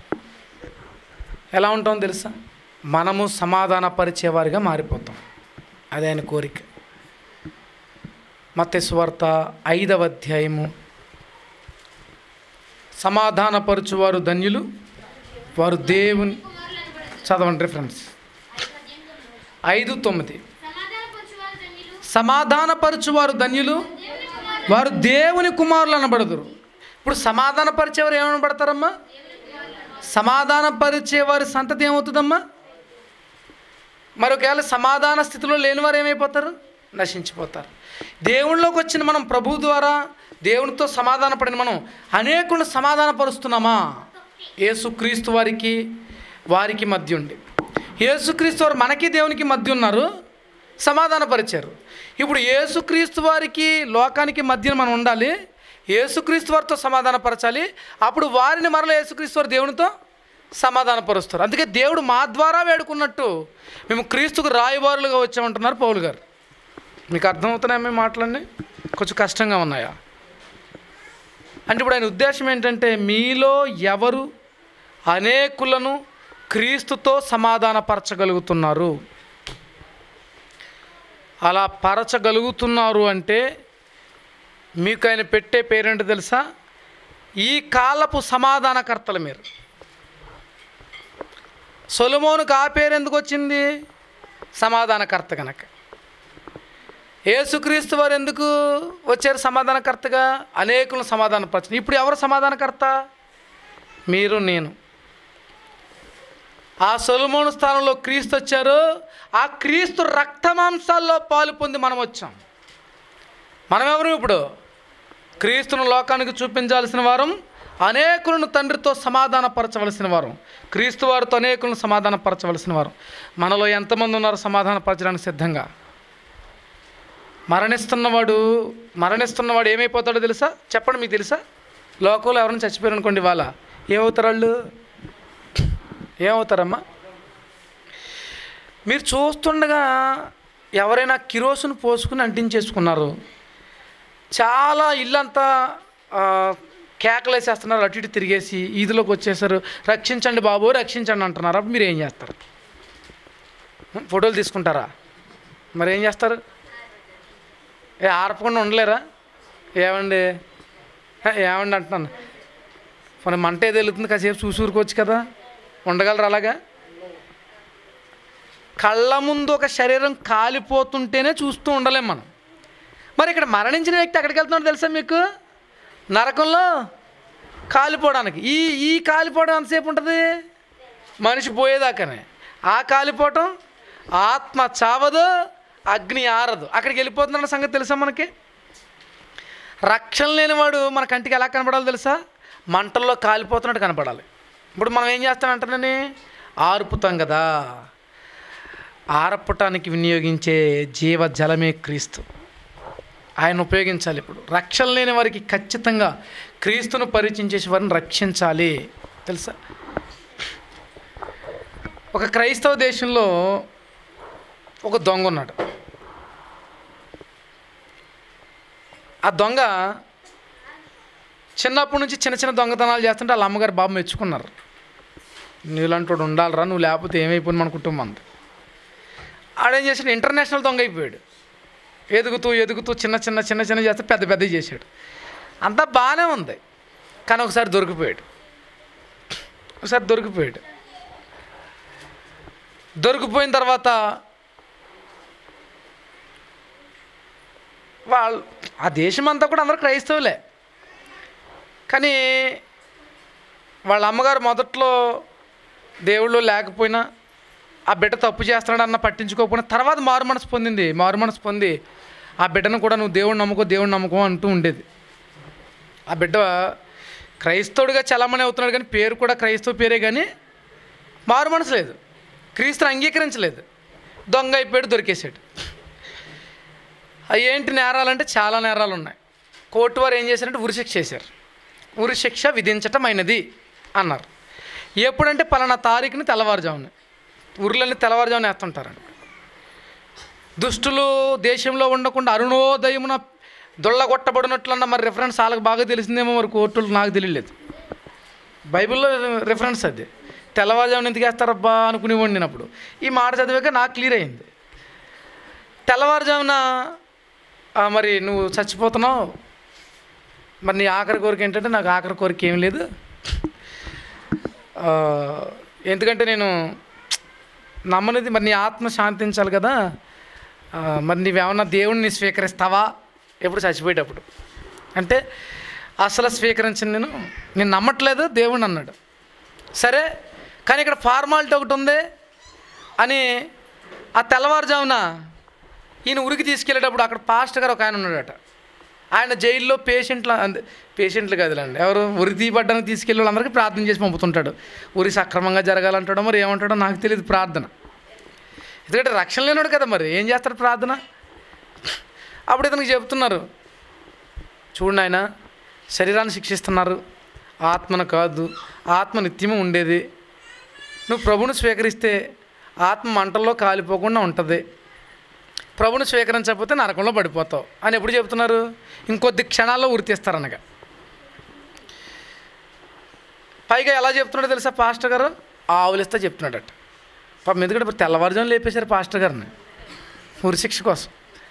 A: ఎలా ఉంటాం తెలుసా మనము సమాధానపరిచేవారిగా మారిపోతాం అదే ఆయన కోరిక మత్స్వార్త ఐదవ అధ్యాయము సమాధానపరచువారు ధన్యులు వారు దేవుని చదవండి రిఫరెన్స్ ఐదు తొమ్మిది
B: సమాధానపరచు వారు ధన్యులు.
A: సమాధానపరచువారు ధన్యులు
B: దేవుని కుమారులు
A: వారు దేవుని కుమారులు అనబడదురు ఇప్పుడు సమాధానపరిచేవారు ఏమనబడతారమ్మా సమాధానపరిచేవారి సంతతి ఏమవుతుందమ్మా మరి ఒకవేళ సమాధాన స్థితిలో లేని వారు ఏమైపోతారు నశించిపోతారు దేవుళ్ళలోకి వచ్చిన మనం ప్రభు ద్వారా దేవునితో సమాధానపడిన మనం అనేకులను సమాధానపరుస్తున్నామా యేసుక్రీస్తు వారికి వారికి మధ్య ఉండి యేసుక్రీస్తు వారు మనకి దేవునికి మధ్య ఉన్నారు సమాధానపరిచారు ఇప్పుడు యేసుక్రీస్తు వారికి లోకానికి మధ్యన మనం ఉండాలి యేసుక్రీస్తు వారితో సమాధానపరచాలి అప్పుడు వారిని మరల యేసుక్రీస్తు వారు దేవునితో సమాధానపరుస్తారు అందుకే దేవుడు మా ద్వారా వేడుకున్నట్టు మేము క్రీస్తుకు రాయబారులుగా వచ్చామంటున్నారు పౌలు గారు మీకు అర్థమవుతున్నాయా మేము మాటలన్నీ కొంచెం కష్టంగా ఉన్నాయా అంటే ఇప్పుడు ఆయన ఉద్దేశం ఏంటంటే మీలో ఎవరు అనేకులను క్రీస్తుతో సమాధానపరచగలుగుతున్నారు అలా పరచగలుగుతున్నారు అంటే మీకు ఆయన పెట్టే పేరేంటో తెలుసా ఈ కాలపు సమాధానకర్తలు మీరు సొలమోనుకు ఆ పేరు ఎందుకు వచ్చింది సమాధానకర్త కనుక యేసుక్రీస్తు వారు ఎందుకు వచ్చారు సమాధానకర్తగా అనేకులను సమాధానపరచు ఇప్పుడు ఎవరు సమాధానకర్త మీరు నేను ఆ సొలమోను స్థానంలో క్రీస్తు వచ్చారు ఆ క్రీస్తు రక్తమాంసాల్లో పాలు పొంది మనం వచ్చాం మనం ఎవరు ఇప్పుడు క్రీస్తును లోకానికి చూపించాల్సిన వారం అనేకులను తండ్రితో సమాధానపరచవలసిన వారం క్రీస్తు వారితో అనేకులను సమాధానపరచవలసిన వారం మనలో ఎంతమంది ఉన్నారు సమాధానపరచడానికి సిద్ధంగా మరణిస్తున్నవాడు మరణిస్తున్నవాడు ఏమైపోతాడో తెలుసా చెప్పండి మీకు తెలుసా లోకంలో ఎవరైనా చచ్చిపోయారు అనుకోండి వాళ్ళ ఏమవుతారు వాళ్ళు ఏమవుతారమ్మా మీరు చూస్తుండగా ఎవరైనా కిరోసును పోసుకుని అంటించేసుకున్నారు చాలా ఇల్లంతా ఆ, కేకలేసేస్తున్నారు అటు ఇటు తిరిగేసి ఈదిలోకి వచ్చేసారు రక్షించండి బాబు రక్షించండి అంటున్నారు అప్పుడు మీరు ఏం చేస్తారు హ్మ్, ఫోటోలు తీసుకుంటారా మరి ఏం చేస్తారు ఏ ఆర్పకుండా ఉండలేరా ఏమండి హ, ఏమండి అంటున్నాను మన మంట ఏదో వెళ్తుంది కాసేపు చూసి ఊరుకోవచ్చు కదా ఉండగలరు అలాగా కళ్ళ ముందు ఒక శరీరం కాలిపోతుంటేనే చూస్తూ ఉండలేం మనం మరి ఇక్కడ మరణించిన వ్యక్తి ఎక్కడికి వెళ్తున్నాడో తెలుసా మీకు నరకంలో కాలిపోవడానికి ఈ ఈ కాలిపోవడం ఎంతసేపు ఉంటుంది మనిషి పోయేదాకానే ఆ కాలిపోవటం ఆత్మ చావదు అగ్ని ఆరదు అక్కడికి వెళ్ళిపోతున్న సంగతి తెలుసా మనకి రక్షణ లేనివాడు మన కంటికి ఎలా కనపడాలో తెలుసా మంటల్లో కాలిపోతున్నట్టు కనపడాలి ఇప్పుడు మనం ఏం చేస్తానంటానని ఆర్పుతాం కదా ఆరపటానికి వినియోగించే జీవ జలమే క్రీస్తు ఆయన ఉపయోగించాలి ఇప్పుడు రక్షణ లేని వారికి ఖచ్చితంగా క్రీస్తును పరిచయం చేసే వారిని రక్షించాలి తెలుసా ఒక క్రైస్తవ దేశంలో ఒక దొంగ ఉన్నాడు ఆ దొంగ చిన్నప్పటి నుంచి చిన్న చిన్న దొంగతనాలు చేస్తుంటే వాళ్ళ అమ్మగారు బాబు మెచ్చుకున్నారు నీలాంటి వాడు ఉండాలిరా నువ్వు లేకపోతే ఏమైపోయింది మన కుటుంబం అంతా ఆడేం చేశాడు ఇంటర్నేషనల్ దొంగ అయిపోయాడు ఎదుగుతూ ఎదుగుతూ చిన్న చిన్న చిన్న చిన్న చేస్తే పెద్ద పెద్ద చేశాడు అంతా బాగానే ఉంది కానీ ఒకసారి దొరికిపోయాడు ఒకసారి దొరికిపోయాడు దొరికిపోయిన తర్వాత వాళ్ళు ఆ దేశం అంతా కూడా అందరూ క్రైస్తవులే కానీ వాళ్ళ అమ్మగారు మొదట్లో దేవుళ్ళు లేకపోయినా ఆ బిడ్డ తప్పు చేస్తున్నాడు అన్న పట్టించుకోకపోయినా తర్వాత మారు మనసు పొందింది మారు మనసు పొంది ఆ బిడ్డను కూడా నువ్వు దేవుడు నమ్ముకో దేవుడు నమ్ముకో అంటూ ఉండేది ఆ బిడ్డ క్రైస్తవుడిగా చలామణి అవుతున్నాడు కానీ పేరు కూడా క్రైస్తవ పేరే కానీ మారు మనసు లేదు క్రీస్తుని అంగీకరించలేదు దొంగ అయిపోయాడు దొరికేసాడు అవి ఏంటి నేరాలంటే చాలా నేరాలు ఉన్నాయి కోర్టు వారు ఏం చేశారంటే ఉరిశిక్ష చేశారు ఉరిశిక్ష విధించటమైనది అన్నారు ఎప్పుడంటే పలానా తారీఖుని తెల్లవారుజామున ఉరులన్నీ తెల్లవారుజామున వేస్తుంటారండి దుష్టులు దేశంలో ఉండకుండా అరుణోదయమున దొల్లగొట్టబడినట్లన్న మరి రిఫరెన్స్ వాళ్ళకి బాగా తెలిసిందేమో మరి కోర్టులు నాకు తెలియలేదు బైబిల్లో రిఫరెన్స్ అది తెల్లవారుజామున ఎందుకు వేస్తారబ్బా అనుకునేవాడిని నేను అప్పుడు ఈ మాట చదివాక నాకు క్లియర్ అయింది తెల్లవారుజామున ఆ, మరి నువ్వు చచ్చిపోతున్నావు మరి నీ ఆఖరి కోరిక ఏంటంటే నాకు ఆఖరి కోరిక ఏం లేదు ఆ, ఎందుకంటే నేను నమ్మనిది మరి నీ ఆత్మ శాంతించాలి కదా ఆ, మరి నీవేమన్నా దేవుణ్ణి స్వీకరిస్తావా ఎప్పుడు చచ్చిపోయేటప్పుడు అంటే అసలు స్వీకరించను నేను నేను నమ్మట్లేదు దేవుణ్ణి అన్నాడు సరే కానీ ఇక్కడ ఫార్మాలిటీ ఒకటి ఉంది అని ఆ తెల్లవారుజామున ఈయన ఉరికి తీసుకెళ్ళేటప్పుడు అక్కడ పాస్టర్ గారు ఒక ఆయన ఉన్నాడట ఆయన జైల్లో పేషెంట్ల అంద- పేషెంట్లు కదలండి ఎవరు ఉరి తీయబడ్డానికి తీసుకెళ్ళి వాళ్ళందరికీ ప్రార్థన చేసి పంపుతుంటాడు ఉరి సక్రమంగా జరగాలంటాడో మరి ఏమంటాడో నాకు తెలియదు ప్రార్థన ఎందుకంటే రక్షణ లేనాడు కదా మరి ఏం చేస్తాడు ప్రార్థన అప్పుడు ఇతనికి చెప్తున్నారు చూడు నాయన శరీరాన్ని శిక్షిస్తున్నారు ఆత్మను కాదు ఆత్మ నిత్యము ఉండేది నువ్వు ప్రభుని స్వీకరిస్తే ఆత్మ మంటల్లో కాలిపోకుండా ఉంటుంది ప్రభుని స్వీకరించకపోతే నరకంలో పడిపోతావు అని ఎప్పుడు చెప్తున్నారు ఇంకొద్ది క్షణాల్లో ఉరితీస్తారనగా పైగా ఎలా చెప్తున్నాడో తెలుసా పాస్టర్ గారు ఆవులిస్తా చెప్తున్నాడట పాపం ఎందుకంటే ఇప్పుడు తెల్లవారుజాము లేపేశారు పాస్టర్ గారిని ఉరిశిక్ష కోసం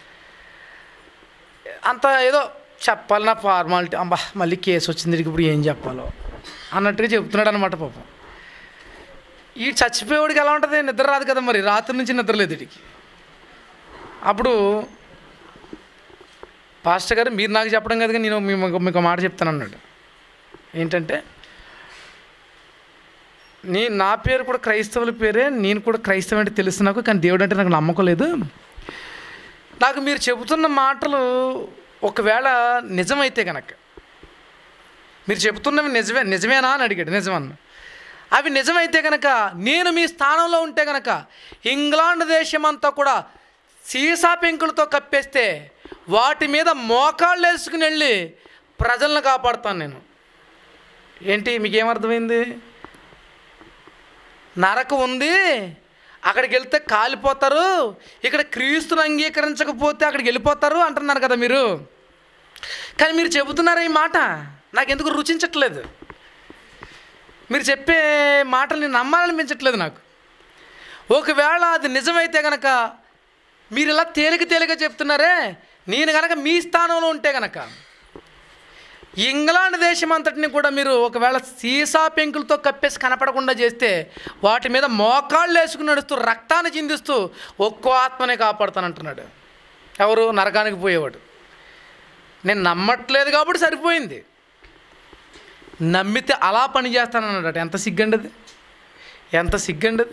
A: అంత ఏదో చెప్పాలి నా ఫార్మాలిటీ అబ్బా మళ్ళీ కేసు వచ్చింది వీడికి ఇప్పుడు ఏం చెప్పాలో అన్నట్టుగా చెప్తున్నాడు అనమాట పాపం ఈ చచ్చిపోయేవాడికి ఎలా ఉంటుంది నిద్ర రాదు కదా మరి రాత్రి నుంచి నిద్ర లేదు వీడికి అప్పుడు పాస్టర్ గారు మీరు నాకు చెప్పడం కదా నేను మీకు మీకు ఒక మాట చెప్తాను అన్నాడు ఏంటంటే నీ నా పేరు కూడా క్రైస్తవుల పేరే నేను కూడా క్రైస్తవం అంటే తెలుసు నాకు కానీ దేవుడు అంటే నాకు నమ్మకం లేదు నాకు మీరు చెబుతున్న మాటలు ఒకవేళ నిజమైతే కనుక మీరు చెబుతున్నవి నిజమే నిజమేనా అని అడిగాడు నిజమన్న అవి నిజమైతే కనుక నేను మీ స్థానంలో ఉంటే కనుక ఇంగ్లాండ్ దేశం అంతా కూడా సీసా పెంకులతో కప్పేస్తే వాటి మీద మోకాళ్ళు వేసుకుని వెళ్ళి ప్రజలను కాపాడుతాను నేను ఏంటి మీకేమర్థమైంది నరకం ఉంది అక్కడికి వెళ్తే కాలిపోతారు ఇక్కడ క్రీస్తుని అంగీకరించకపోతే అక్కడికి వెళ్ళిపోతారు అంటున్నారు కదా మీరు కానీ మీరు చెబుతున్నారా ఈ మాట నాకు ఎందుకు రుచించట్లేదు మీరు చెప్పే మాటలు నేను నమ్మాలనిపించట్లేదు నాకు ఒకవేళ అది నిజమైతే కనుక మీరు ఇలా తేలిక తేలిక చెప్తున్నారే నేను కనుక మీ స్థానంలో ఉంటే కనుక ఇంగ్లాండ్ దేశం అంతటిని కూడా మీరు ఒకవేళ సీసా పెంకులతో కప్పేసి కనపడకుండా చేస్తే వాటి మీద మోకాళ్ళు వేసుకుని నడుస్తూ రక్తాన్ని చిందిస్తూ ఒక్కో ఆత్మనే కాపాడుతానంటున్నాడు ఎవరు నరకానికి పోయేవాడు నేను నమ్మట్లేదు కాబట్టి సరిపోయింది నమ్మితే అలా పని చేస్తానన్నాడట ఎంత సిగ్గండది ఎంత సిగ్గండది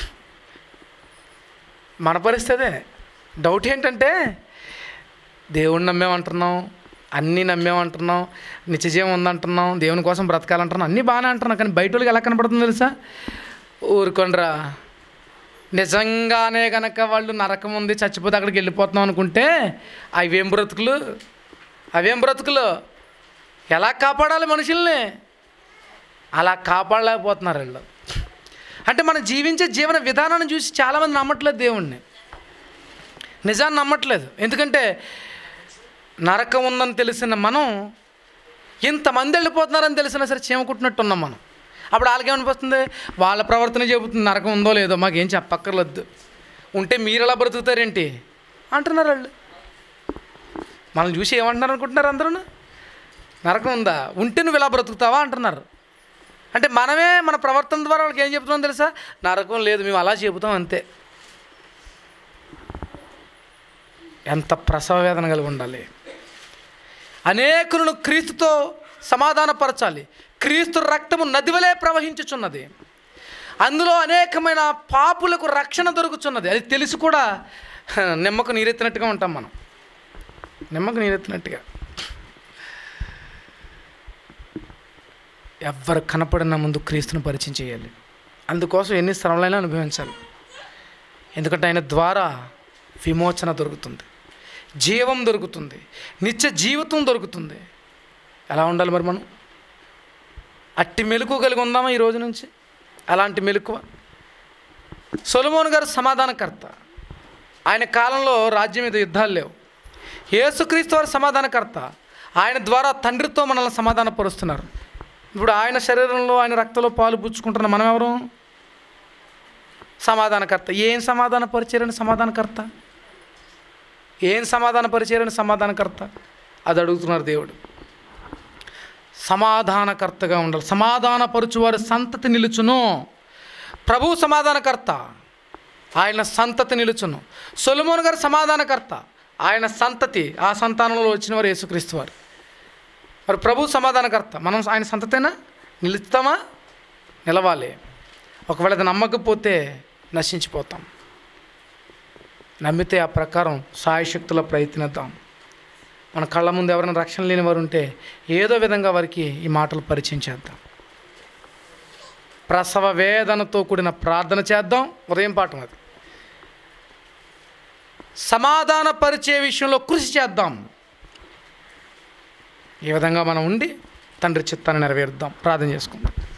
A: మన పరిస్థితే డౌట్ ఏంటంటే దేవుణ్ణి నమ్మేమంటున్నాం అన్నీ నమ్మేమంటున్నాం నిత్యజీవం ఉందంటున్నాం దేవుని కోసం బ్రతకాలంటున్నాం అన్నీ బాగానే అంటున్నాం కానీ బయట వాళ్ళకి ఎలా కనపడుతుంది తెలుసా ఊరుకోండ్రా నిజంగానే కనుక వాళ్ళు నరకం ఉంది చచ్చిపోతే అక్కడికి వెళ్ళిపోతున్నాం అనుకుంటే అవేం బ్రతుకులు అవేం బ్రతుకులు ఎలా కాపాడాలి మనుషుల్ని అలా కాపాడలేకపోతున్నారు వీళ్ళు అంటే మనం జీవించే జీవన విధానాన్ని చూసి చాలామంది నమ్మట్లేదు దేవుణ్ణి నిజాన్ని నమ్మట్లేదు ఎందుకంటే నరకం ఉందని తెలిసిన మనం ఇంతమంది వెళ్ళిపోతున్నారని తెలిసినా సరే చీమ కుట్టినట్టు ఉన్నాం మనం అప్పుడు వాళ్ళకేమనిపిస్తుంది వాళ్ళ ప్రవర్తన చెబుతుంది నరకం ఉందో లేదో మాకేం చెప్పక్కర్లేదు ఉంటే మీరు ఎలా బ్రతుకుతారేంటి అంటున్నారు వాళ్ళు మనల్ని చూసి ఏమంటున్నారు అనుకుంటున్నారు అందరూ నరకం ఉందా ఉంటే నువ్వు ఇలా బ్రతుకుతావా అంటున్నారు అంటే మనమే మన ప్రవర్తన ద్వారా వాళ్ళకి ఏం చెప్తున్నాం తెలుసా నరకం లేదు మేము అలా చెబుతాం అంతే ఎంత ప్రసవ వేదన కలిగి ఉండాలి అనేకులను క్రీస్తుతో సమాధానపరచాలి క్రీస్తు రక్తము నదివలే ప్రవహించుచున్నది అందులో అనేకమైన పాపులకు రక్షణ దొరుకుతున్నది అది తెలిసి కూడా హ, నిమ్మకు నీరెత్తినట్టుగా ఉంటాం మనం నిమ్మకు నీరెత్తినట్టుగా ఎవ్వరు కనపడిన ముందు క్రీస్తుని పరిచయం చేయాలి అందుకోసం ఎన్ని శ్రమలైనా అనుభవించాలి ఎందుకంటే ఆయన ద్వారా విమోచన దొరుకుతుంది జీవం దొరుకుతుంది నిత్య జీవితం దొరుకుతుంది ఎలా ఉండాలి మరి మనం అట్టి మెలకు కలిగి ఉందామా ఈ రోజు నుంచి అలాంటి మెలకువ సొలమోన్ గారు సమాధానకర్త ఆయన కాలంలో రాజ్యం మీద యుద్ధాలు లేవు యేసుక్రీస్తు వారు సమాధానకర్త ఆయన ద్వారా తండ్రితో మనల్ని సమాధానపరుస్తున్నారు ఇప్పుడు ఆయన శరీరంలో ఆయన రక్తంలో పాలు పుచ్చుకుంటున్న మనం ఎవరు సమాధానకర్త ఏం సమాధానపరిచారని సమాధానకర్త ఏం సమాధానపరిచారని సమాధానకర్త అది అడుగుతున్నారు దేవుడు సమాధానకర్తగా ఉండాలి సమాధానపరుచువారి సంతతి నిలుచును ప్రభు సమాధానకర్త ఆయన సంతతి నిలుచును సొలమోన్ గారు సమాధానకర్త ఆయన సంతతి ఆ సంతానంలో వచ్చిన వారు యేసుక్రీస్తు వారు మరి ప్రభు సమాధానకర్త మనం ఆయన సంతతేనా నిలుస్తామా నిలవాలి ఒకవేళ అది నమ్మకపోతే నశించిపోతాం నమ్మితే ఆ ప్రకారం సాయశక్తుల ప్రయత్నిద్దాం మన కళ్ళ ముందు ఎవరైనా రక్షణ లేని వారు ఉంటే ఏదో విధంగా వారికి ఈ మాటలు పరిచయం చేద్దాం ప్రసవ వేదనతో కూడిన ప్రార్థన చేద్దాం ఉదయం పాఠం అది సమాధానపరిచే విషయంలో కృషి చేద్దాం ఈ విధంగా మనం ఉండి తండ్రి చిత్తాన్ని నెరవేరుద్దాం ప్రార్థన చేసుకుందాం